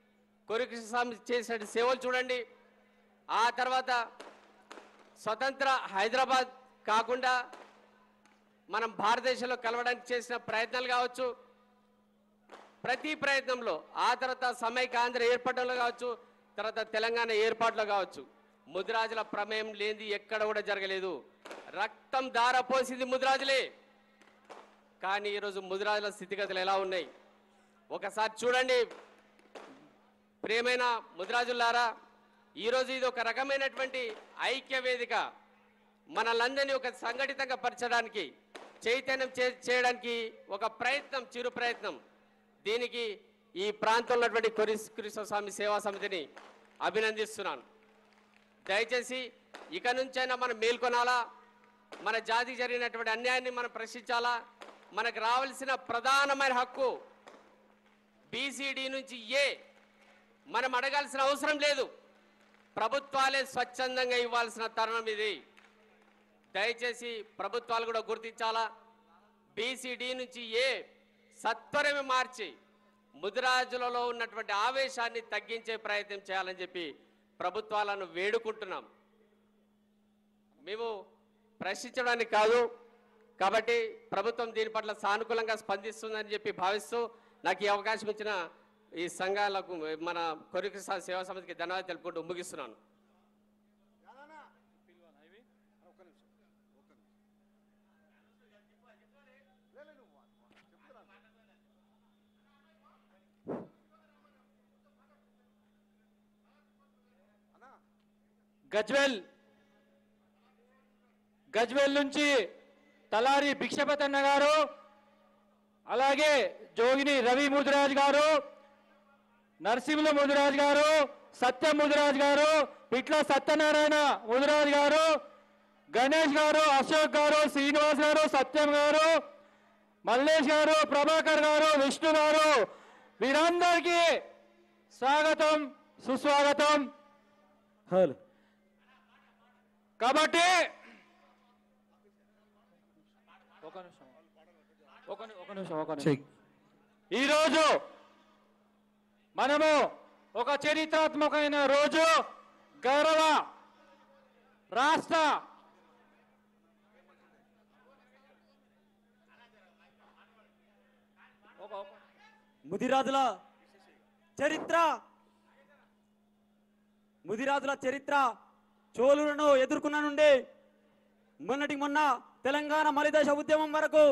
కోరికృష్ణ స్వామి చేసిన సేవలు చూడండి ఆ తర్వాత స్వతంత్ర హైదరాబాద్ కాకుండా మనం భారతదేశంలో కలవడానికి చేసిన ప్రయత్నాలు కావచ్చు ప్రతి ప్రయత్నంలో ఆ తర్వాత సమైక్య ఆంధ్ర ఏర్పడడంలో కావచ్చు తర్వాత తెలంగాణ ఏర్పాటులో కావచ్చు ముదిరాజుల ప్రమేయం లేనిది ఎక్కడ కూడా జరగలేదు రక్తం దారపోసింది ముదిరాజులే కానీ ఈరోజు ముదిరాజుల స్థితిగతులు ఎలా ఉన్నాయి ఒకసారి చూడండి ప్రియమైన ముదిరాజులారా ఈరోజు ఇది ఒక రకమైనటువంటి ఐక్య వేదిక మనలందరినీ ఒక సంఘటితంగా పరచడానికి చైతన్యం చే- చేయడానికి ఒక ప్రయత్నం చిరు ప్రయత్నం దీనికి ఈ ప్రాంతంలో ఉన్నటువంటి కొరిస్ కృష్ణ స్వామి సేవా సమితిని అభినందిస్తున్నాను దయచేసి ఇక నుంచైనా మనం మేల్కొనాలా మన జాతికి జరిగినటువంటి అన్యాయాన్ని మనం ప్రశ్నించాలా మనకు రావాల్సిన ప్రధానమైన హక్కు బీసీడీ నుంచి ఏ మనం అడగాల్సిన అవసరం లేదు ప్రభుత్వాలే స్వచ్ఛందంగా ఇవ్వాల్సిన తరుణం ఇది దయచేసి ప్రభుత్వాలు కూడా గుర్తించాలా బీసీడీ నుంచి ఏ సత్వరమే మార్చి ముదిరాజులలో ఉన్నటువంటి ఆవేశాన్ని తగ్గించే ప్రయత్నం చేయాలని చెప్పి ప్రభుత్వాలను వేడుకుంటున్నాం మేము ప్రశ్నించడానికి కాదు కాబట్టి ప్రభుత్వం దీని పట్ల సానుకూలంగా స్పందిస్తుందని చెప్పి భావిస్తూ నాకు ఈ అవకాశం ఇచ్చిన ఈ సంఘాలకు మన కొరికృష్ణ సేవా సమితికి ధన్యవాదాలు తెలుపుకుంటూ ముగిస్తున్నాను గజ్వెల్ గజ్వెల్ నుంచి తలారి భిక్షపతన్న గారు అలాగే జోగిని రవి ముదిరాజ్ గారు నరసింహుల ముదిరాజ్ గారు సత్యం ముదిరాజ్ గారు పిట్ల సత్యనారాయణ ముదిరాజ్ గారు గణేష్ గారు అశోక్ గారు శ్రీనివాస్ గారు సత్యం గారు మల్లేష్ గారు ప్రభాకర్ గారు విష్ణు గారు వీరందరికీ స్వాగతం సుస్వాగతం హలో కాబట్టి ఒక నిమిషం ఒక ని- ఒక నిమిషం ఒక నిమిషం ఈరోజు మనము ఒక చరిత్రాత్మకమైన రోజు గౌరవ రాష్ట్ర ముదిరాజుల చరిత్ర ముదిరాజుల చరిత్ర చోళులను ఎదుర్కొన్న నుండి మొన్నటికి మొన్న తెలంగాణ మలిదేశ ఉద్యమం వరకు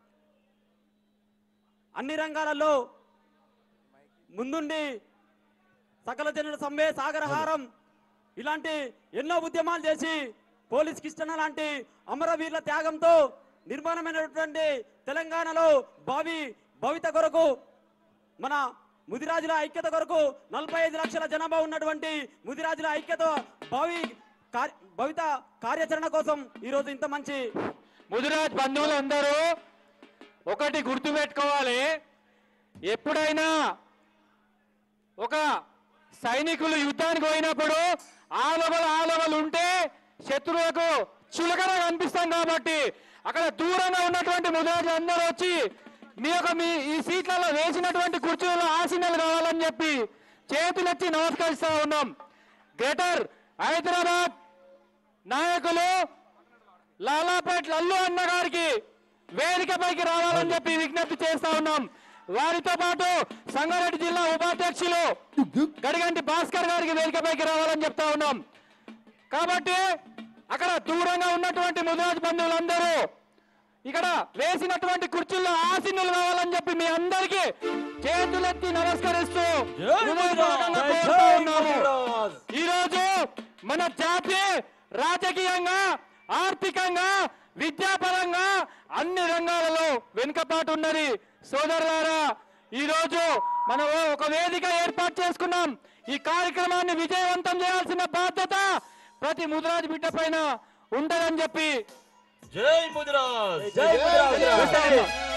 అన్ని రంగాలలో ముందుండి సకల జనుల సమ్మె సాగరహారం ఇలాంటి ఎన్నో ఉద్యమాలు చేసి పోలీస్ కిష్టన లాంటి అమరవీరుల త్యాగంతో నిర్మాణమైనటువంటి తెలంగాణలో భావి భవిత కొరకు మన ముదిరాజుల ఐక్యత కొరకు నలభై ఐదు లక్షల జనాభా ఉన్నటువంటి ముదిరాజుల ఐక్యత భావి కార్య- భవిత కార్యాచరణ కోసం ఈరోజు ఇంత మంచి ముదిరాజ్ బంధువులందరూ ఒకటి గుర్తుపెట్టుకోవాలి ఎప్పుడైనా ఒక సైనికులు యుద్ధానికి పోయినప్పుడు ఆలవలు ఆలవలు ఉంటే శత్రువులకు చులకన కనిపిస్తాం కాబట్టి అక్కడ దూరంగా ఉన్నటువంటి ముదిరాజులు అందరూ వచ్చి మీ యొక్క మీ ఈ సీట్లలో వేసినటువంటి కుర్చీలలో ఆసీనాలు కావాలని చెప్పి చేతులెత్తి నమస్కరిస్తా ఉన్నాం గ్రేటర్ హైదరాబాద్ నాయకులు లాలాపేట్ లల్లు అన్న గారికి వేదికపైకి రావాలని చెప్పి విజ్ఞప్తి చేస్తా ఉన్నాం వారితో పాటు సంగారెడ్డి జిల్లా ఉపాధ్యక్షులు గడిగంటి భాస్కర్ గారికి వేదికపైకి రావాలని చెప్తా ఉన్నాం కాబట్టి అక్కడ దూరంగా ఉన్నటువంటి ముదిరాజ్ బంధువులందరూ ఇక్కడ వేసినటువంటి కుర్చీల్లో ఆసీనులు కావాలని చెప్పి మీ అందరికీ చేతులెత్తి నమస్కరిస్తూ హృదయపూర్వకంగా కోరుతా ఉన్నాము. ఈ రోజు మన జాతి రాజకీయంగా ఆర్థికంగా విద్యాపరంగా అన్ని రంగాలలో వెనుకపాటు ఉన్నది సోదరులారా ఈ రోజు మనం ఒక వేదిక ఏర్పాటు చేసుకున్నాం ఈ కార్యక్రమాన్ని విజయవంతం చేయాల్సిన బాధ్యత ప్రతి ముదిరాజు బిడ్డ పైన ఉంటదని చెప్పి జై ముదిరాజ్ జై ముదిరాజ్.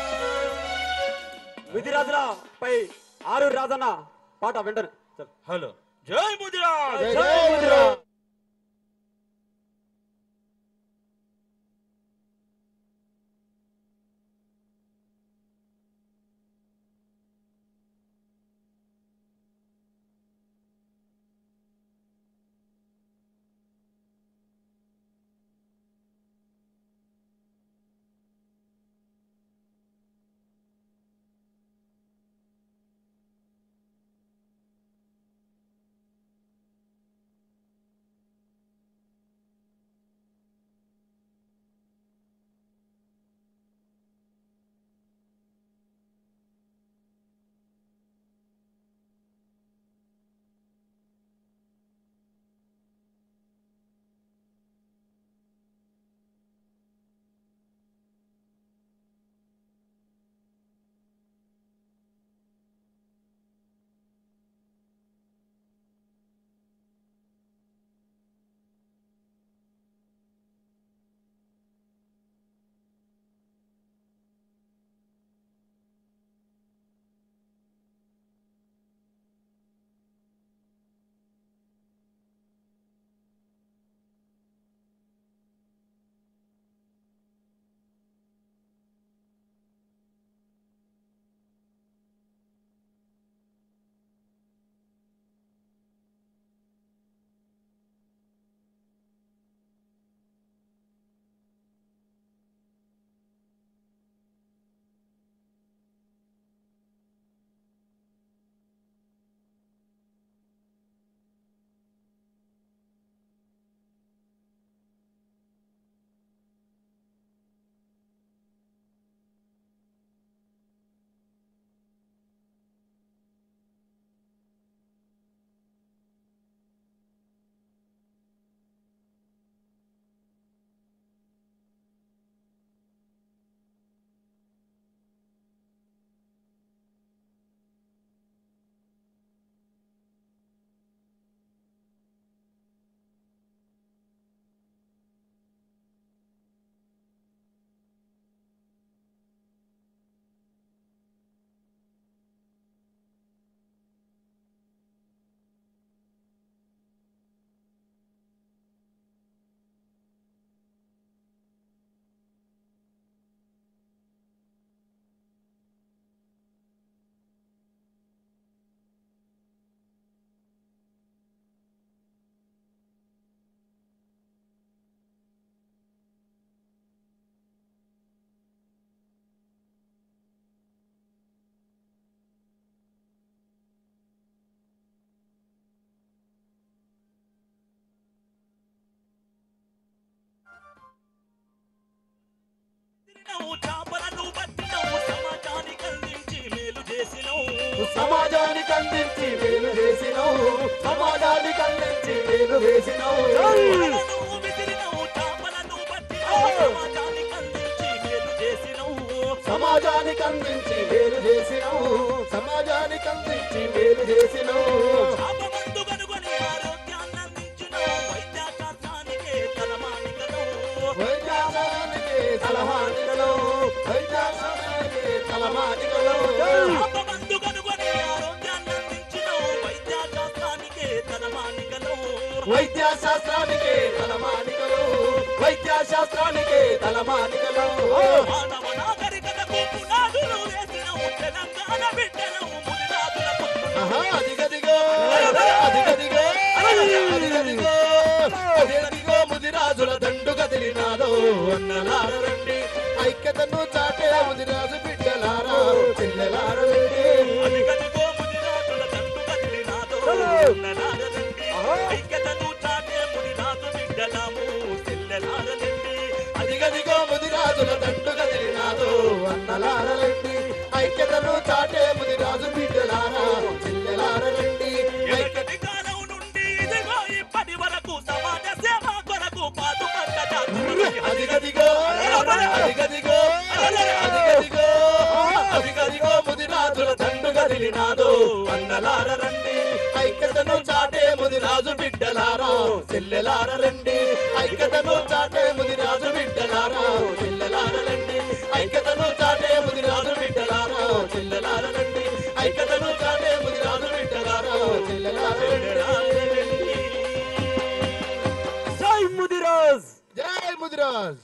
ముదిరాజుల పై ఆరు రాజన్న పాట వెంటనే హలో జై ముదిరాజ్ జై ముదిరాజ్ సమాజానికి అందించి మేలు చేసినావు సమాజానికి అందించి మేలు చేసినావు సమాజానికి అందించి మేలు చేసినావు సమాజానికి అందించి మేలు చేసినావు వైద్యాసానికి తలమానికలు వైద్యాసానికి తలమానికలు వైద్యశాస్త్రానికి తలమానికలు వైద్యశాస్త్రానికి తలమానికలు ఆహా, అదిగదిగో అదిగదిగో అదిగదిగో అదిగదిగో ముదిరాజుల దండు కదిలినాదో అన్నలార రండి ఐక్యతను చాటే ముదిరాజు బిడ్డలారా చెల్లెలార రండి అదిగదిగో ముదిరాజుల దండు కదిలినాదో అన్నలార రండి ఐక్యతను చాటే ముదిరాజు బిడ్డలాము చెల్లెలార రండి అదిగదిగో ముదిరాజుల దండు కదిలినాదో అన్నలార రండి ఐక్యతను చాటే ముదిరాజు బిడ్డలారా చెల్లెలార రండి ఐక్యత కాలం నుండి ఇదిగో ఇప్పటి వరకు సమాజ సేవ కొరకు అదిగదిగో అదిగదిగో అదిగదిగో అదిగదిగో ముదిరాజుల దండు కదిలినాదో అన్నలార రండి ఐక్యతను చాటే ముదిరాజు బిడ్డలారా చెల్లెలార రండి ఐక్యతను చాటే ముదిరాజు బిడ్డలారా చెల్లెలార రండి ఐక్యతను చాటే ముదిరాజు బిడ్డలారా చెల్లెలార రండి ఐక్యతను చాటే ముదిరాజు బిడ్డలారా చెల్లెలార రండి జై ముదిరాజ్ జై ముదిరాజ్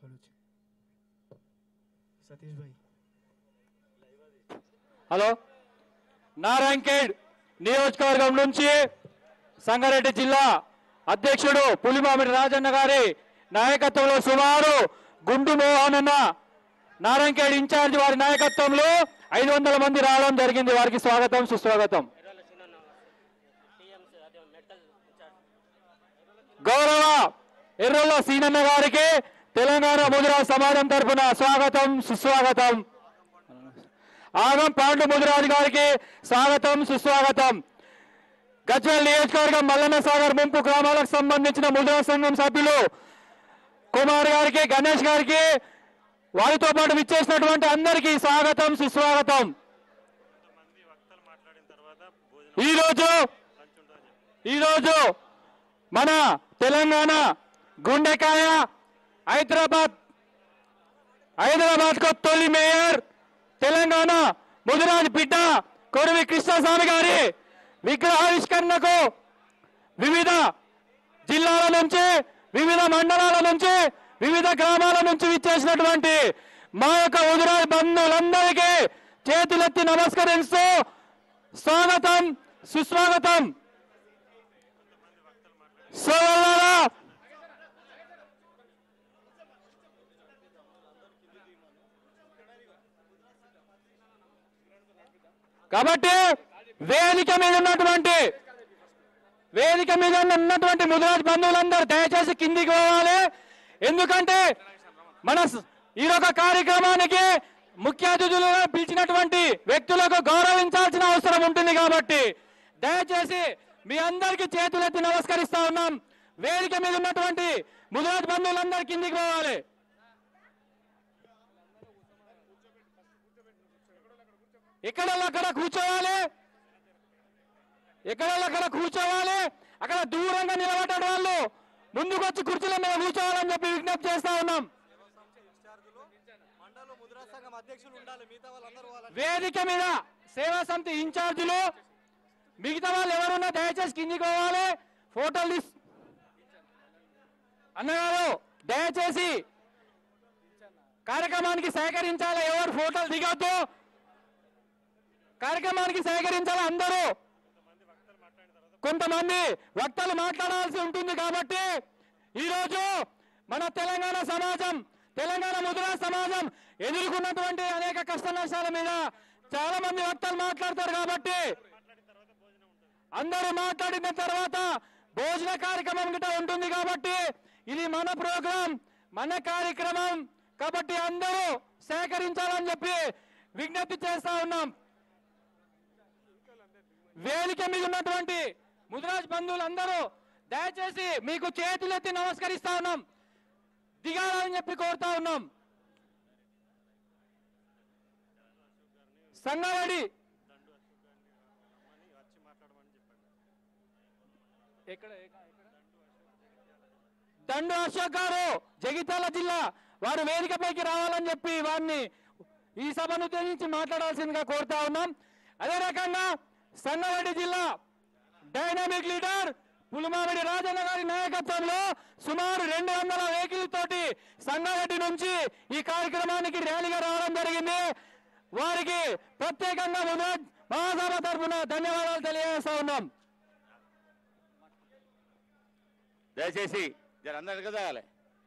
సతీష్ భాయ్ హలో నారాయణఖేడ్ నియోజకవర్గం నుంచి సంగారెడ్డి జిల్లా అధ్యక్షుడు పులిమామిడి రాజన్న గారి నాయకత్వంలో సుమారు గుండు మోహన్ అన్న నారాయణఖేడ్ ఇన్ఛార్జ్ వారి నాయకత్వంలో ఐదు వందల మంది రావడం జరిగింది వారికి స్వాగతం సుస్వాగతం గౌరవ ఎర్రల్ల సీనన్న గారికి తెలంగాణ ముదిరా సమాజం తరఫున స్వాగతం సుస్వాగతం ఆగం పాండు ముదిరాజు గారికి స్వాగతం సుస్వాగతం గజ్వల్ నియోజకవర్గం మల్లన్న సాగర్ ముంపు గ్రామాలకు సంబంధించిన ముదిరా సంఘం సభ్యులు కుమార్ గారికి గణేష్ గారికి వారితో పాటు విచ్చేసినటువంటి అందరికీ స్వాగతం సుస్వాగతం ఈరోజు ఈరోజు మన తెలంగాణ గుండెకాయ హైదరాబాద్ హైదరాబాద్ కు తొలి మేయర్ తెలంగాణ ముదిరాజ్ బిడ్డ కొరివి కృష్ణస్వామి గారి విగ్రహావిష్కరణకు వివిధ జిల్లాల నుంచి వివిధ మండలాల నుంచి వివిధ గ్రామాల నుంచి విచ్చేసినటువంటి మా యొక్క ముదిరాజ్ బంధువులందరికీ చేతులెత్తి నమస్కరిస్తూ స్వాగతం సుస్వాగతం సోదరులారా కాబట్టి వేదిక మీద ఉన్నటువంటి వేదిక మీద ఉన్నటువంటి ముదిరాజ్ బంధువులందరూ దయచేసి కిందికి పోవాలి ఎందుకంటే మన స- ఈ యొక్క కార్యక్రమానికి ముఖ్య అతిథులుగా పిలిచినటువంటి వ్యక్తులకు గౌరవించాల్సిన అవసరం ఉంటుంది కాబట్టి దయచేసి మీ అందరికీ చేతులెత్తి నమస్కరిస్తా ఉన్నాం వేదిక మీద ఉన్నటువంటి ముదిరాజ్ బంధువులందరూ కిందికి పోవాలి ఎక్కడ అక్కడ కూర్చోవాలి ఎక్కడ అక్కడ కూర్చోవాలి అక్కడ దూరంగా నిలబడ్డ వాళ్ళు ముందుకు వచ్చి కుర్చీల మీద కూర్చోవాలని చెప్పి విజ్ఞప్తి చేస్తా ఉన్నాం వేదిక మీద సేవా సమితి ఇన్ఛార్జీలు మిగతా వాళ్ళు ఎవరున్నా దయచేసి కిందికి పోవాలి ఫోటోలు తీస్ అన్నగారు దయచేసి కార్యక్రమానికి సహకరించాలి ఎవరు ఫోటోలు దిగొద్దు కార్యక్రమానికి సహకరించాలి అందరూ కొంతమంది వక్తలు మాట్లాడాల్సి ఉంటుంది కాబట్టి ఈరోజు మన తెలంగాణ సమాజం తెలంగాణ ముద్రా సమాజం ఎదుర్కొన్నటువంటి అనేక కష్ట నష్టాల మీద చాలా మంది వక్తలు మాట్లాడతారు కాబట్టి అందరూ మాట్లాడిన తర్వాత భోజన కార్యక్రమం గిట్ట ఉంటుంది కాబట్టి ఇది మన ప్రోగ్రాం మన కార్యక్రమం కాబట్టి అందరూ సేకరించాలని చెప్పి విజ్ఞప్తి చేస్తా ఉన్నాం వేదిక మీద ఉన్నటువంటి ముదిరాజ్ బంధువులందరూ దయచేసి మీకు చేతులెత్తి నమస్కరిస్తా ఉన్నాం దిగాలని చెప్పి కోరుతా ఉన్నాం సంగారెడ్డి ఎక్కడ దండు అశోక్ గారు జగిత్యాల జిల్లా వారు వేదికపైకి రావాలని చెప్పి వారిని ఈ సభను ఉద్దేశించి మాట్లాడాల్సిందిగా కోరుతా ఉన్నాం అదే రకంగా సంగారెడ్డి జిల్లా డైనామిక్ లీడర్ పులిమామిడి రాజన్న గారి నాయకత్వంలో సుమారు రెండు వందల వెహికల్ తోటి సంగారెడ్డి నుంచి ఈ కార్యక్రమానికి ర్యాలీగా రావడం జరిగింది వారికి ప్రత్యేకంగా మునాజ్ మహాసభ తరఫున ధన్యవాదాలు తెలియజేస్తా ఉన్నాం దయచేసి జర అందరు కదగాలి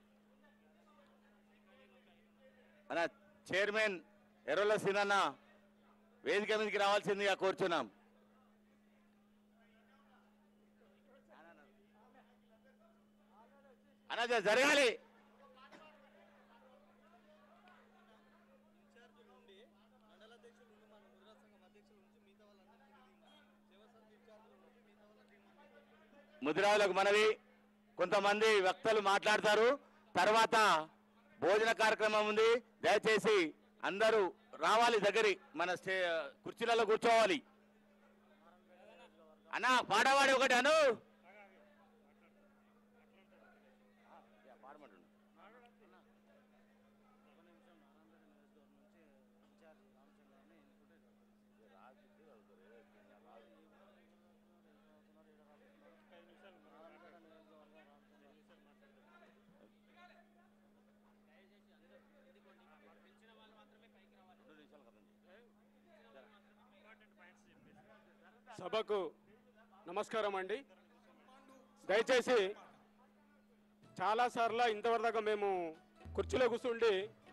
అన్న చైర్మన్ ఎర్రల సీనన్న వేదిక మీదకి రావాల్సిందిగా కోరుచున్నాం అన్న జర జరగాలి ముదిరావులకు మనవి కొంతమంది వక్తలు మాట్లాడతారు తర్వాత భోజన కార్యక్రమం ఉంది దయచేసి అందరూ రావాలి దగ్గరి మన స్టే కుర్చీలలో కూర్చోవాలి అన్న పాడవాడి ఒకటి అను సభకు నమస్కారం అండి దయచేసి చాలాసార్లు ఇంతవరకు దాకా మేము కుర్చీలో కూర్చుండి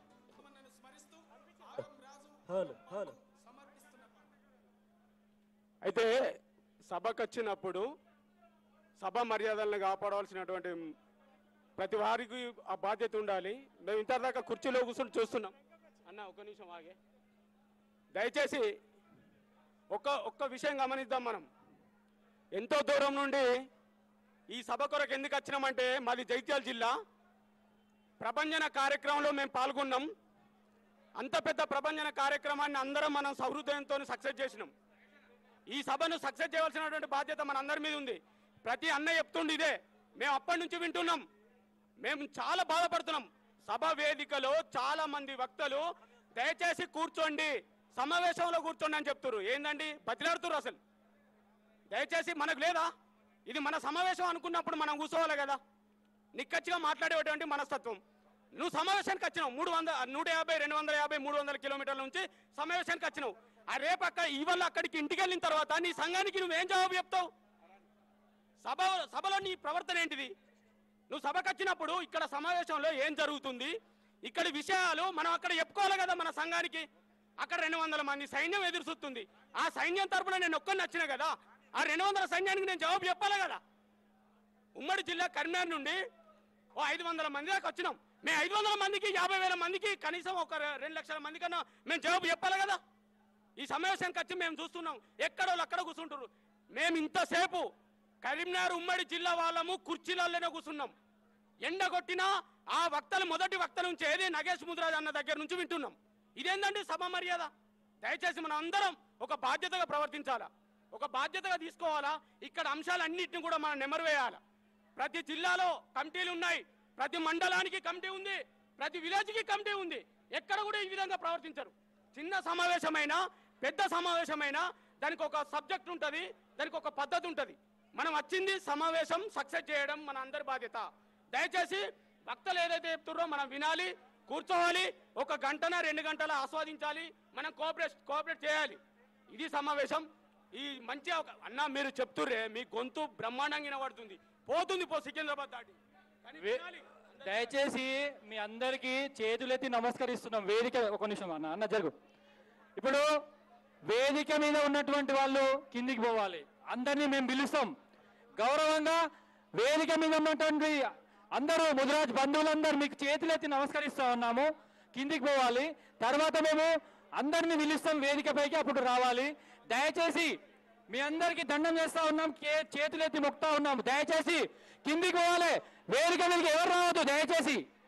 హలో హలో అయితే సభకు వచ్చినప్పుడు సభ మర్యాదలను కాపాడవలసినటువంటి ప్రతి వారికి ఆ బాధ్యత ఉండాలి మేము ఇంతదాకా కుర్చీలో కూర్చుని చూస్తున్నాం అన్న ఒక నిమిషం ఆగే దయచేసి ఒక్క ఒక్క విషయం గమనిద్దాం మనం ఎంతో దూరం నుండి ఈ సభ కొరకు ఎందుకు వచ్చినామంటే మాది జైత్యాల జిల్లా ప్రభంజన కార్యక్రమంలో మేము పాల్గొన్నాం అంత పెద్ద ప్రభంజన కార్యక్రమాన్ని అందరం మనం సహృదయంతో సక్సెస్ చేసినాం ఈ సభను సక్సెస్ చేయవలసినటువంటి బాధ్యత మన అందరి మీద ఉంది ప్రతి అన్న చెప్తుండి ఇదే మేము అప్పటి నుంచి వింటున్నాం మేము చాలా బాధపడుతున్నాం సభ వేదికలో చాలా మంది వక్తలు దయచేసి కూర్చోండి సమావేశంలో కూర్చోండి అని చెప్తున్నారు ఏందండి బతిలాడుతున్నారు అసలు దయచేసి మనకు లేదా ఇది మన సమావేశం అనుకున్నప్పుడు మనం కూర్చోవాలి కదా నిక్కచ్చిగా మాట్లాడేటువంటి మనస్తత్వం నువ్వు సమావేశానికి వచ్చినావు మూడు వందల నూట యాభై రెండు వందల యాభై మూడు వందల కిలోమీటర్ల నుంచి సమావేశానికి వచ్చినావు ఆ రేపక్క ఇవాళ అక్కడికి ఇంటికి వెళ్ళిన తర్వాత నీ సంఘానికి నువ్వేం జవాబు చెప్తావు సభ సభలో నీ ప్రవర్తన ఏంటిది నువ్వు సభకు వచ్చినప్పుడు ఇక్కడ సమావేశంలో ఏం జరుగుతుంది ఇక్కడి విషయాలు మనం అక్కడ చెప్పుకోవాలి కదా మన సంఘానికి అక్కడ రెండు వందల మంది సైన్యం ఎదురుస్తుంది ఆ సైన్యం తరపున నేను ఒక్కరిని వచ్చిన కదా ఆ రెండు వందల సైన్యానికి నేను జవాబు చెప్పాలి కదా ఉమ్మడి జిల్లా కరీంనగర్ నుండి ఓ ఐదు వందల మంది దాకా వచ్చినాం మేము ఐదు వందల మందికి యాభై వేల మందికి కనీసం ఒక రె- రెండు లక్షల మంది కన్నా మేము జవాబు చెప్పాలి కదా ఈ సమావేశానికి వచ్చి మేము చూస్తున్నాం ఎక్కడో అక్కడ కూర్చుంటారు మేము ఇంతసేపు కరీంనగర్ ఉమ్మడి జిల్లా వాళ్ళము కుర్చీలలోనే కూర్చున్నాం ఎండ కొట్టినా ఆ వక్తలు మొదటి వక్త నుంచి ఏది నగేష్ ముద్రాజ్ అన్న దగ్గర నుంచి వింటున్నాం ఇదేందండి సభ మర్యాద దయచేసి మనం అందరం ఒక బాధ్యతగా ప్రవర్తించాలా ఒక బాధ్యతగా తీసుకోవాలా ఇక్కడ అంశాలన్నింటిని కూడా మనం నెమరు వేయాలా ప్రతి జిల్లాలో కమిటీలు ఉన్నాయి ప్రతి మండలానికి కమిటీ ఉంది ప్రతి విలేజ్కి కమిటీ ఉంది ఎక్కడ కూడా ఈ విధంగా ప్రవర్తించరు చిన్న సమావేశమైనా పెద్ద సమావేశమైనా దానికి ఒక సబ్జెక్ట్ ఉంటుంది దానికి ఒక పద్ధతి ఉంటుంది మనం వచ్చింది సమావేశం సక్సెస్ చేయడం మన అందరి బాధ్యత దయచేసి భక్తులు ఏదైతే చెప్తున్నారో మనం వినాలి కూర్చోవాలి ఒక గంటన రెండు గంటల ఆస్వాదించాలి మనం కోఆపరేట్ కోఆపరేట్ చేయాలి ఇది సమావేశం ఈ మంచి అవకా- అన్న మీరు చెప్తుర్రే మీ గొంతు బ్రహ్మాండంగా వినబడుతుంది పోతుంది పో సికింద్రాబాద్ దాటి కానీ వినాలి. దయచేసి మీ అందరికీ చేతులెత్తి నమస్కరిస్తున్నాం వేదిక ఒక నిమిషం అన్న అన్న జరుగు ఇప్పుడు వేదిక మీద ఉన్నటువంటి వాళ్ళు కిందికి పోవాలి అందరినీ మేము పిలుస్తాం గౌరవంగా వేదిక మీద ఉన్నటువంటి అందరూ ముదిరాజ్ బంధువులందరూ మీకు చేతులెత్తి నమస్కరిస్తా ఉన్నాము కిందికి పోవాలి తర్వాత మేము అందరినీ పిలుస్తాం వేదికపైకి అప్పుడు రావాలి దయచేసి మీ అందరికీ దండం చేస్తా ఉన్నాం కే- చేతులెత్తి మొక్తా ఉన్నాం దయచేసి కిందికి పోవాలి వేదిక మీదకి ఎవరు రావద్దు దయచేసి